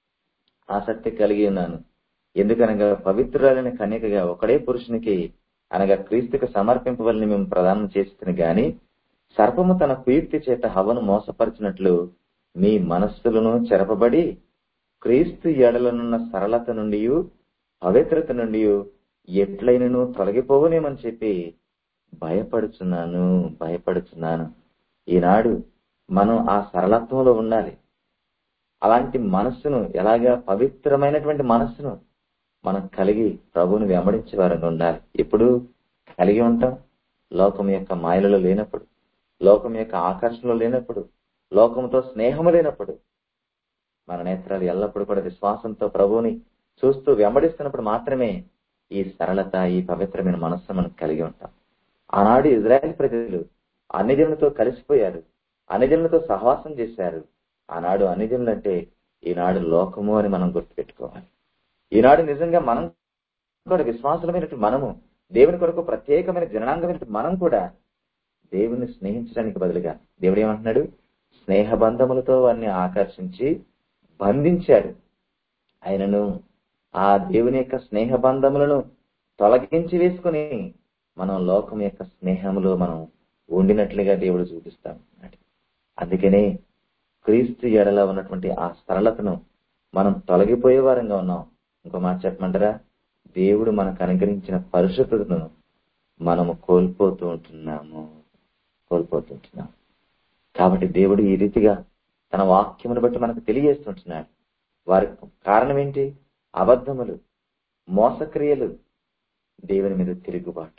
ఆసక్తి కలిగి ఉన్నాను ఎందుకనగా పవిత్రురాలైన కన్యకగా ఒకడే పురుషునికి అనగా క్రీస్తుకు సమర్పింపవలని మేము ప్రదానం చేస్తుంది గాని సర్పము తన కుయుక్తి చేత హవను మోసపరిచినట్లు మీ మనస్సులను చెరపబడి క్రీస్తు ఎడలనున్న సరళత నుండి పవిత్రత నుండి ఎట్లయినను తొలగిపోవనేమని చెప్పి భయపడుచున్నాను భయపడుచున్నాను ఈనాడు మనం ఆ సరళత్వంలో ఉండాలి అలాంటి మనస్సును ఎలాగా పవిత్రమైనటువంటి మనస్సును మనం కలిగి ప్రభువుని వెంబడించే వారంగా ఉండాలి ఎప్పుడు కలిగి ఉంటాం లోకం యొక్క మాయలలో లేనప్పుడు లోకం యొక్క ఆకర్షణలో లేనప్పుడు లోకంతో స్నేహము లేనప్పుడు మన నేత్రాలు ఎల్లప్పుడూ కూడా విశ్వాసంతో ప్రభువుని చూస్తూ వెంబడిస్తున్నప్పుడు మాత్రమే ఈ సరళత ఈ పవిత్రమైన మనస్సు మనం కలిగి ఉంటాం ఆనాడు ఇజ్రాయెల్ ప్రజలు అన్ని జనులతో కలిసిపోయారు అన్ని జనులతో సహవాసం చేశారు ఆనాడు అన్ని జనులంటే ఈనాడు లోకము అని మనం గుర్తుపెట్టుకోవాలి ఈనాడు నిజంగా మనం కూడా విశ్వాసులమైనట్టు మనము దేవుని కొరకు ప్రత్యేకమైన జనాంగమైన మనం కూడా దేవుని స్నేహించడానికి బదులుగా దేవుడు ఏమంటున్నాడు స్నేహ బంధములతో వారిని ఆకర్షించి బంధించాడు ఆయనను ఆ దేవుని యొక్క స్నేహ బంధములను తొలగించి వేసుకుని మనం లోకం యొక్క స్నేహములో మనం ఉండినట్లుగా దేవుడు చూపిస్తాం అందుకనే క్రీస్తు ఎడల ఉన్నటువంటి ఆ సరళతను మనం తొలగిపోయే వారంగా ఉన్నాం ఇంకో మాట చెప్పమంటారా దేవుడు మనకు అనుగ్రహించిన పరిశుద్ధతను మనము కోల్పోతూ ఉంటున్నాము కోల్పోతుంటున్నాం కాబట్టి దేవుడు ఈ రీతిగా తన వాక్యమును బట్టి మనకు తెలియజేస్తుంటున్నాడు వారి కారణం ఏంటి అబద్ధములు మోసక్రియలు దేవుని మీద తిరుగుబాటు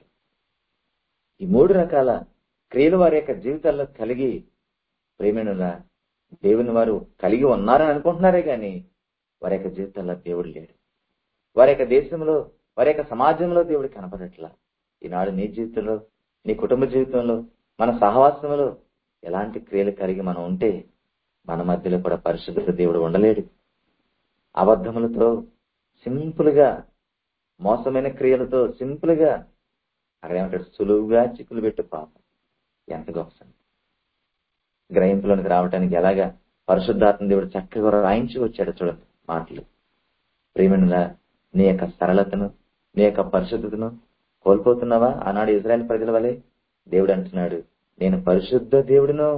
ఈ మూడు రకాల క్రియలు వారి యొక్క జీవితాల్లో కలిగి ప్రేమనులా దేవుని వారు కలిగి ఉన్నారని అనుకుంటున్నారే గాని వారి యొక్క జీవితాల్లో దేవుడు లేడు వారి యొక్క దేశంలో వారి యొక్క సమాజంలో దేవుడు కనపడట్లా ఈనాడు నీ జీవితంలో నీ కుటుంబ జీవితంలో మన సహవాసంలో ఎలాంటి క్రియలు కలిగి మనం ఉంటే మన మధ్యలో కూడా పరిశుద్ధ దేవుడు ఉండలేడు అబద్ధములతో సింపుల్ గా మోసమైన క్రియలతో సింపుల్ గా అక్కడ ఏమంటాడు సులువుగా చిక్కులు పెట్టు పాపం ఎంత గొప్ప గ్రహింపులోనికి రావడానికి ఎలాగా పరిశుద్ధాత్మ దేవుడు చక్కగా రాయించి వచ్చాడు చూడండి మాటలు ప్రేమనులా నీ యొక్క సరళతను నీ యొక్క పరిశుద్ధతను కోల్పోతున్నావా ఆనాడు ఇజ్రాయెల్ ప్రజల వలె దేవుడు అంటున్నాడు నేను పరిశుద్ధ దేవుడును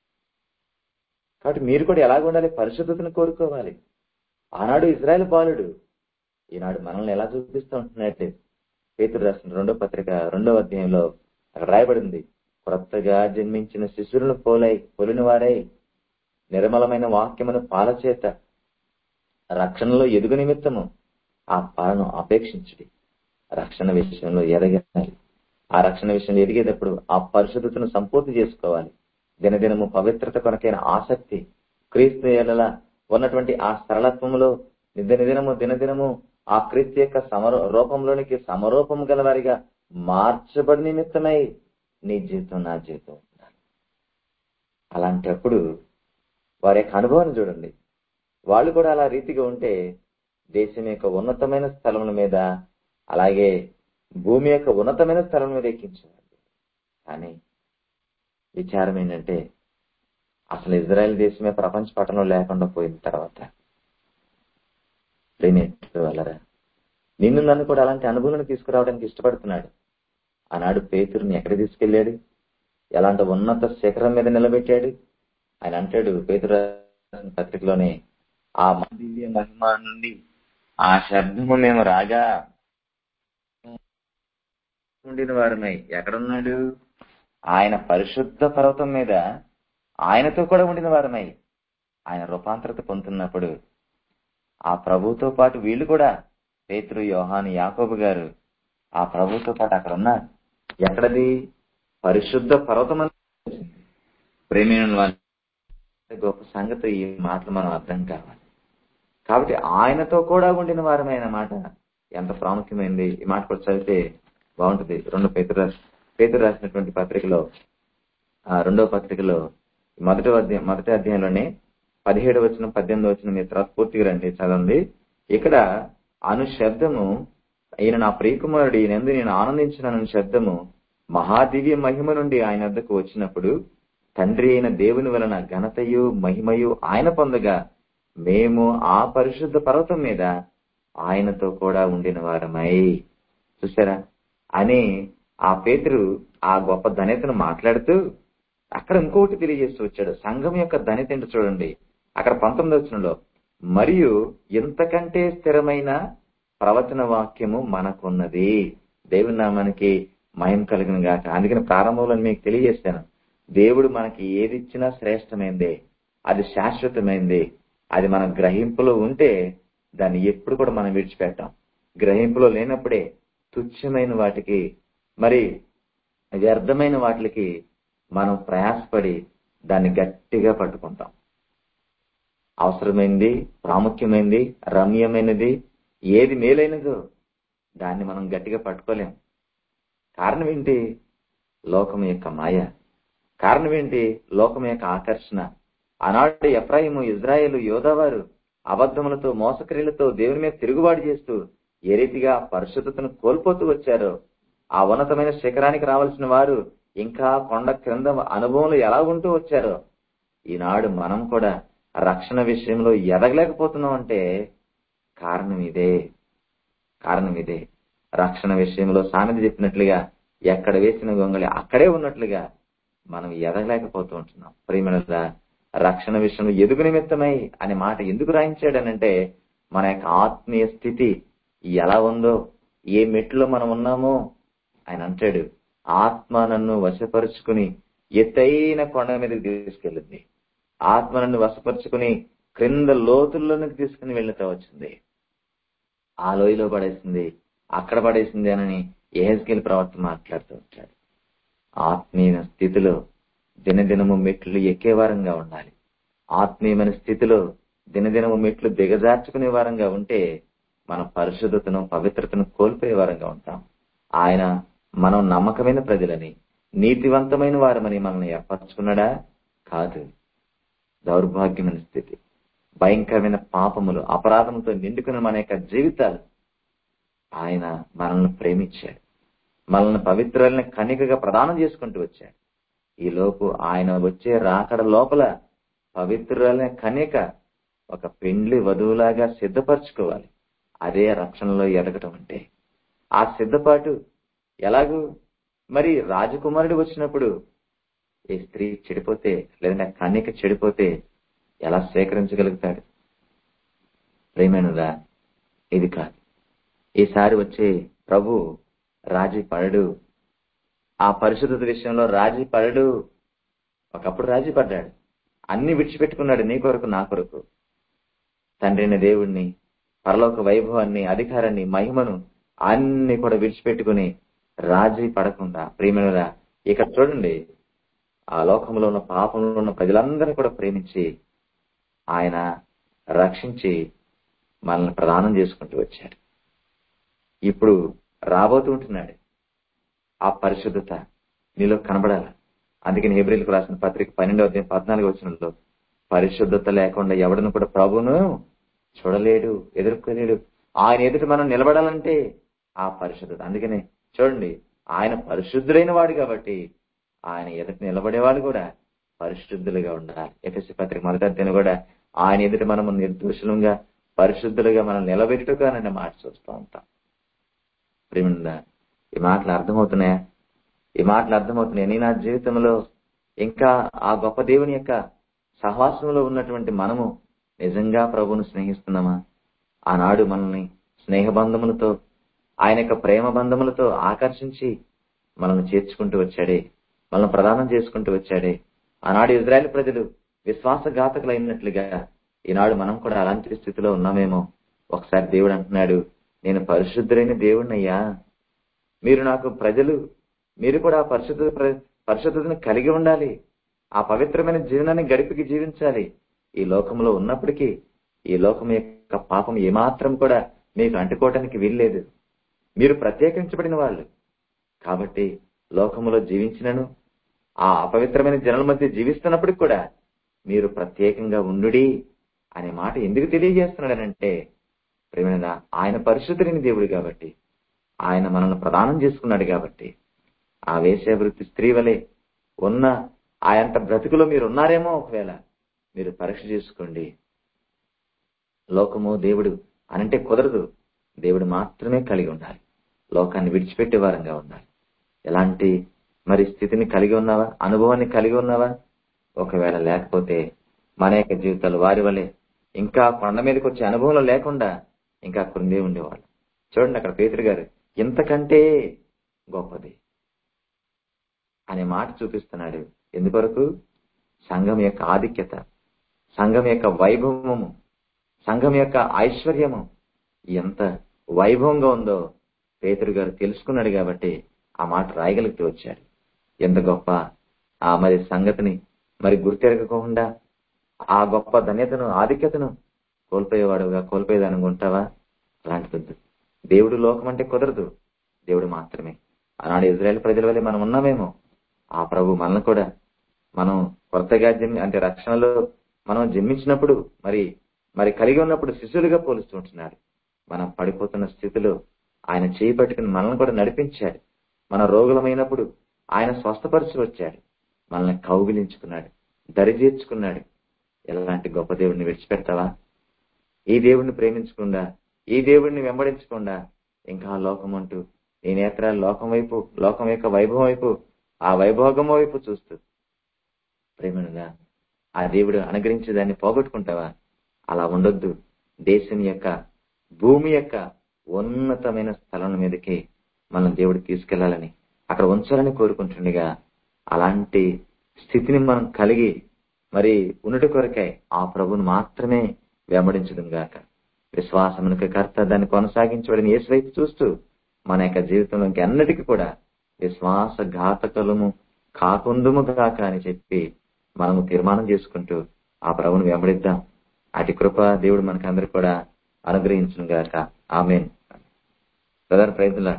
కాబట్టి మీరు కూడా ఎలాగ ఉండాలి పరిశుద్ధతను కోరుకోవాలి ఆనాడు ఇజ్రాయెల్ బాలుడు ఈనాడు మనల్ని ఎలా చూపిస్తూ ఉంటున్నట్టు పేతురు రాసిన రెండో పత్రిక రెండో అధ్యాయంలో అక్కడ రాయబడింది క్రొత్తగా జన్మించిన శిశువులను పోలై పొలిన వారై నిర్మలమైన వాక్యమును పాల చేత రక్షణలో ఎదుగు నిమిత్తము ఆ పాలను అపేక్షించుడి రక్షణ విషయంలో ఎదగాలి ఆ రక్షణ విషయంలో ఎదిగేటప్పుడు ఆ పరిశుద్ధతను సంపూర్తి చేసుకోవాలి దినదినము పవిత్రత కొనకైన ఆసక్తి క్రీస్తు ఏళ్ళ ఉన్నటువంటి ఆ సరళత్వములో దినదినము దినదినము ఆ క్రీస్తు యొక్క సమర రూపంలోనికి సమరూపం గలవారిగా మార్చబడి నిమిత్తమై నీ జీవితం నా జీవితం ఉండాలి అలాంటప్పుడు వారి యొక్క అనుభవాన్ని చూడండి వాళ్ళు కూడా అలా రీతిగా ఉంటే దేశం యొక్క ఉన్నతమైన స్థలముల మీద అలాగే భూమి యొక్క ఉన్నతమైన స్థలం మీద ఎక్కించారు కానీ విచారం ఏంటంటే అసలు ఇజ్రాయెల్ దేశమే ప్రపంచ పట్టణం లేకుండా పోయిన తర్వాత వాళ్ళరా నిన్ను నన్ను కూడా అలాంటి అనుభవాలను తీసుకురావడానికి ఇష్టపడుతున్నాడు ఆనాడు పేతురుని ఎక్కడ తీసుకెళ్లాడు ఎలాంటి ఉన్నత శిఖరం మీద నిలబెట్టాడు ఆయన అంటాడు పేతురు పత్రికలోనే ఆ దివ్య మహిమ నుండి ఆ శబ్దము మేము రాగా ఉండిన వారమై ఎక్కడున్నాడు ఆయన పరిశుద్ధ పర్వతం మీద ఆయనతో కూడా ఉండిన వారమై ఆయన రూపాంతరత పొందుతున్నప్పుడు ఆ ప్రభుతో పాటు వీళ్ళు కూడా పేతురు యోహాను యాకోబు గారు ఆ ప్రభుతో పాటు అక్కడ ఉన్నారు ఎక్కడది పరిశుద్ధ పర్వతం ప్రేమైన గొప్ప సంగతి ఈ మాటలు మనం అర్థం కావాలి కాబట్టి ఆయనతో కూడా ఉండిన వారమైన మాట ఎంత ప్రాముఖ్యమైంది ఈ మాట కూడా చదివితే బాగుంటుంది రెండు పేతురు పేతురు రాసినటువంటి పత్రికలో ఆ రెండవ పత్రికలో మొదటి అధ్యాయం మొదటి అధ్యాయంలోనే పదిహేడు వచ్చిన పద్దెనిమిది వచ్చిన మీ తర్వాత పూర్తిగా రండి చదవండి ఇక్కడ అను శబ్దము ఈయన నా ప్రియకుమారుడు ఈయనందు నేను ఆనందించిన శబ్దము మహాదివ్య మహిమ నుండి ఆయన వద్దకు వచ్చినప్పుడు తండ్రి అయిన దేవుని వలన ఘనతయు మహిమయు ఆయన పొందగా మేము ఆ పరిశుద్ధ పర్వతం మీద ఆయనతో కూడా ఉండిన వారమై చూసారా అని ఆ పేతురు ఆ గొప్ప ధనితను మాట్లాడుతూ అక్కడ ఇంకొకటి తెలియజేస్తూ వచ్చాడు సంఘం యొక్క ధనిత ఏంటో చూడండి అక్కడ పంతొమ్మిది వచ్చినలో మరియు ఇంతకంటే స్థిరమైన ప్రవచన వాక్యము మనకున్నది దేవుని నామానికి మహిమ కలిగిన గాక అందుకని ప్రారంభంలో మీకు తెలియజేస్తాను దేవుడు మనకి ఏది ఇచ్చినా శ్రేష్టమైందే అది శాశ్వతమైంది అది మన గ్రహింపులో ఉంటే దాన్ని ఎప్పుడు కూడా మనం విడిచిపెట్టాం గ్రహింపులో లేనప్పుడే తుచ్చమైన వాటికి మరి వ్యర్థమైన వాటికి మనం ప్రయాసపడి దాన్ని గట్టిగా పట్టుకుంటాం అవసరమైంది ప్రాముఖ్యమైనది రమ్యమైనది ఏది మేలైనదో దాన్ని మనం గట్టిగా పట్టుకోలేం కారణం ఏంటి లోకం యొక్క మాయ కారణం ఏంటి లోకం యొక్క ఆకర్షణ ఆనాడు ఎఫ్రాయిము ఇజ్రాయేల్ యోధావారు అబద్ధములతో మోసక్రియలతో దేవుని మీద తిరుగుబాటు చేస్తూ ఏ రీతిగా పరిశుద్ధతను కోల్పోతూ వచ్చారో ఆ ఉన్నతమైన శిఖరానికి రావాల్సిన వారు ఇంకా కొండ క్రింద అనుభవంలో ఎలా ఉంటూ వచ్చారో ఈనాడు మనం కూడా రక్షణ విషయంలో ఎదగలేకపోతున్నాం అంటే కారణం ఇదే కారణం ఇదే రక్షణ విషయంలో సామెత చెప్పినట్లుగా ఎక్కడ వేసిన గొంగళి అక్కడే ఉన్నట్లుగా మనం ఎదగలేకపోతూ ఉంటున్నాం ప్రియమైన రక్షణ విషయంలో ఎదుగు నిమిత్తమై అనే మాట ఎందుకు రాయించాడనంటే మన యొక్క ఆత్మీయ స్థితి ఎలా ఉందో ఏ మెట్లో మనం ఉన్నామో ఆయన అంటాడు ఆత్మ నన్ను వశపరుచుకుని ఎత్తైన కొండ మీదకి తీసుకెళ్ళింది ఆత్మ నన్ను వశపరుచుకుని క్రింద లోతుల్లోనికి తీసుకుని వెళ్ళితే వచ్చింది ఆ లోయలో పడేసింది అక్కడ పడేసింది అని ఏహెస్కేల్ ప్రవర్తన మాట్లాడుతూ ఉంటాడు ఆత్మీయ స్థితిలో దినదినము మెట్లు ఎక్కే వారంగా ఉండాలి ఆత్మీయమైన స్థితిలో దినదినము మెట్లు దిగజార్చుకునే వారంగా ఉంటే మన పరిశుద్ధతను పవిత్రతను కోల్పోయే వారంగా ఉంటాం ఆయన మనం నమ్మకమైన ప్రజలని నీతివంతమైన వారమని మనల్ని ఏర్పరచుకున్నాడా కాదు దౌర్భాగ్యమైన స్థితి భయంకరమైన పాపములు అపరాధములతో నిండుకున్న మన యొక్క జీవితాలు ఆయన మనల్ని ప్రేమించాడు మనల్ని పవిత్రాలని కనికగా ప్రదానం చేసుకుంటూ వచ్చాడు ఈ లోపు ఆయన వచ్చే రాకడ లోపల పవిత్రులైన కన్యక ఒక పెండ్లి వధువులాగా సిద్ధపరచుకోవాలి అదే రక్షణలో ఎదగటం అంటే ఆ సిద్ధపాటు ఎలాగూ మరి రాజకుమారుడు వచ్చినప్పుడు ఈ స్త్రీ చెడిపోతే లేదంటే కన్యక చెడిపోతే ఎలా స్వీకరించగలుగుతాడు ప్రేమైనదా ఇది కాదు ఈసారి వచ్చే ప్రభు రాజీ పడడు ఆ పరిశుద్ధత విషయంలో రాజీ పడడు ఒకప్పుడు రాజీ పడ్డాడు అన్ని విడిచిపెట్టుకున్నాడు నీ కొరకు నా కొరకు తండ్రిని దేవుణ్ణి పరలోక వైభవాన్ని అధికారాన్ని మహిమను అన్ని కూడా విడిచిపెట్టుకుని రాజీ పడకుండా ప్రేమనురా ఇక్కడ చూడండి ఆ లోకంలో ఉన్న పాపంలో ఉన్న ప్రజలందరినీ కూడా ప్రేమించి ఆయన రక్షించి మనల్ని ప్రదానం చేసుకుంటూ వచ్చాడు ఇప్పుడు రాబోతూ ఉంటున్నాడు ఆ పరిశుద్ధత నీలో కనబడాలి అందుకని హెబ్రిల్కు రాసిన పత్రిక పన్నెండవ అధ్యాయం పద్నాలుగు వచనంలో పరిశుద్ధత లేకుండా ఎవడను కూడా ప్రభును చూడలేడు ఎదుర్కోలేడు ఆయన ఎదుట మనం నిలబడాలంటే ఆ పరిశుద్ధత అందుకనే చూడండి ఆయన పరిశుద్ధులైన వాడు కాబట్టి ఆయన ఎదుట నిలబడేవాడు కూడా పరిశుద్ధులుగా ఉండాలి ఎఫ్ఎస్సి పత్రిక మొదటి అధ్యాయం కూడా ఆయన ఎదుట మనం నిర్దోషులంగా పరిశుద్ధులుగా మనం నిలబెట్టుకోనన్న మాట చూస్తూ ఉంటాం ప్రేమిందా ఈ మాటలు అర్థమవుతున్నాయా ఈ మాటలు అర్థమవుతున్నాయి నీ నా జీవితంలో ఇంకా ఆ గొప్ప దేవుని యొక్క సహవాసంలో ఉన్నటువంటి మనము నిజంగా ప్రభువును స్నేహిస్తున్నామా ఆనాడు మనల్ని స్నేహబంధములతో ఆయన యొక్క ప్రేమ బంధములతో ఆకర్షించి మనల్ని చేర్చుకుంటూ వచ్చాడే మనల్ని ప్రదానం చేసుకుంటూ వచ్చాడే ఆనాడు ఇజ్రాయెల్ ప్రజలు విశ్వాసఘాతకులైనట్లుగా ఈనాడు మనం కూడా అలాంటి స్థితిలో ఉన్నామేమో ఒకసారి దేవుడు అంటున్నాడు నేను పరిశుద్ధులైన దేవుణ్ణయ్యా మీరు నాకు ప్రజలు మీరు కూడా ఆ పరిశుద్ధ పరిశుద్ధతను కలిగి ఉండాలి ఆ పవిత్రమైన జీవనాన్ని గడిపికి జీవించాలి ఈ లోకంలో ఉన్నప్పటికీ ఈ లోకం యొక్క పాపం ఏమాత్రం కూడా మీకు అంటుకోవటానికి వీల్లేదు మీరు ప్రత్యేకించబడిన వాళ్ళు కాబట్టి లోకములో జీవించినను ఆ అపవిత్రమైన జనుల మధ్య జీవిస్తున్నప్పటికి కూడా మీరు ప్రత్యేకంగా ఉండుడి అనే మాట ఎందుకు తెలియజేస్తున్నాడనంటే ప్రేమైన ఆయన పరిశుద్ధుని దేవుడు కాబట్టి ఆయన మనల్ని ప్రదానం చేసుకున్నాడు కాబట్టి ఆ వేశ్యావృత్తి స్త్రీ వలె ఉన్న ఆయంత బ్రతుకులో మీరు ఉన్నారేమో ఒకవేళ మీరు పరీక్ష చేసుకోండి లోకము దేవుడు అనంటే కుదరదు దేవుడు మాత్రమే కలిగి ఉండాలి లోకాన్ని విడిచిపెట్టే వారంగా ఉండాలి ఎలాంటి మరి స్థితిని కలిగి ఉన్నావా అనుభవాన్ని కలిగి ఉన్నావా ఒకవేళ లేకపోతే మన యొక్క జీవితాలు వారి వలె ఇంకా కొండ మీదకి వచ్చే అనుభవంలో లేకుండా ఇంకా కృందే ఉండేవాళ్ళు చూడండి అక్కడ పేతురు గారు ఇంతకంటే గొప్పది అనే మాట చూపిస్తున్నాడు ఎందుకొరకు సంఘం యొక్క ఆధిక్యత సంఘం యొక్క వైభవము సంఘం యొక్క ఐశ్వర్యము ఎంత వైభవంగా ఉందో పేతురు గారు తెలుసుకున్నాడు కాబట్టి ఆ మాట రాయగలిగితే వచ్చాడు ఎంత గొప్ప ఆ మరి సంగతిని మరి గుర్తెరగకుండా ఆ గొప్ప ధన్యతను ఆధిక్యతను కోల్పోయేవాడుగా కోల్పోయేదానికి ఉంటావా అలాంటిది దేవుడు లోకం అంటే కుదరదు దేవుడు మాత్రమే ఆనాడు ఇజ్రాయెల్ ప్రజల వల్ల మనం ఉన్నామేమో ఆ ప్రభు మనల్ని కూడా మనం కొత్తగా జన్మి అంటే రక్షణలో మనం జన్మించినప్పుడు మరి మరి కలిగి ఉన్నప్పుడు శిశువులుగా పోలుస్తూ ఉంటున్నాడు మనం పడిపోతున్న స్థితిలో ఆయన చేయి పట్టుకుని మనల్ని కూడా నడిపించాడు మన రోగులమైనప్పుడు ఆయన స్వస్థపరిచి వచ్చాడు మనల్ని కౌగిలించుకున్నాడు దరిచేర్చుకున్నాడు ఎలాంటి గొప్ప దేవుడిని విడిచిపెడతావా ఈ దేవుడిని ప్రేమించకుండా ఈ దేవుడిని వెంబడించకుండా ఇంకా లోకం అంటూ నీ నేత్రాలు లోకం వైపు లోకం యొక్క వైభవం వైపు ఆ వైభోగం వైపు చూస్తూ ప్రేమనుగా ఆ దేవుడు అనుగ్రహించే దాన్ని పోగొట్టుకుంటావా అలా ఉండొద్దు దేశం యొక్క భూమి యొక్క ఉన్నతమైన స్థలం మీదకి మనం దేవుడు తీసుకెళ్లాలని అక్కడ ఉంచాలని కోరుకుంటుండగా అలాంటి స్థితిని మనం కలిగి మరి ఉన్నటి కొరకై ఆ ప్రభుని మాత్రమే వెంబడించడం గాక విశ్వాసమునకు కర్త దాన్ని కొనసాగించబడిన యేసు వైపు చూస్తూ మన యొక్క జీవితంలోకి అన్నిటికీ కూడా విశ్వాస ఘాతకలము కాకుందుము గాక అని చెప్పి మనము తీర్మానం చేసుకుంటూ ఆ ప్రభుని వెంబడిద్దాం అటు కృప దేవుడు మనకందరూ కూడా అనుగ్రహించును గాక ఆమెన్ బ్రదర్ ప్రైజులా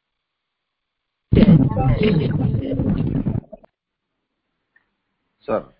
సార్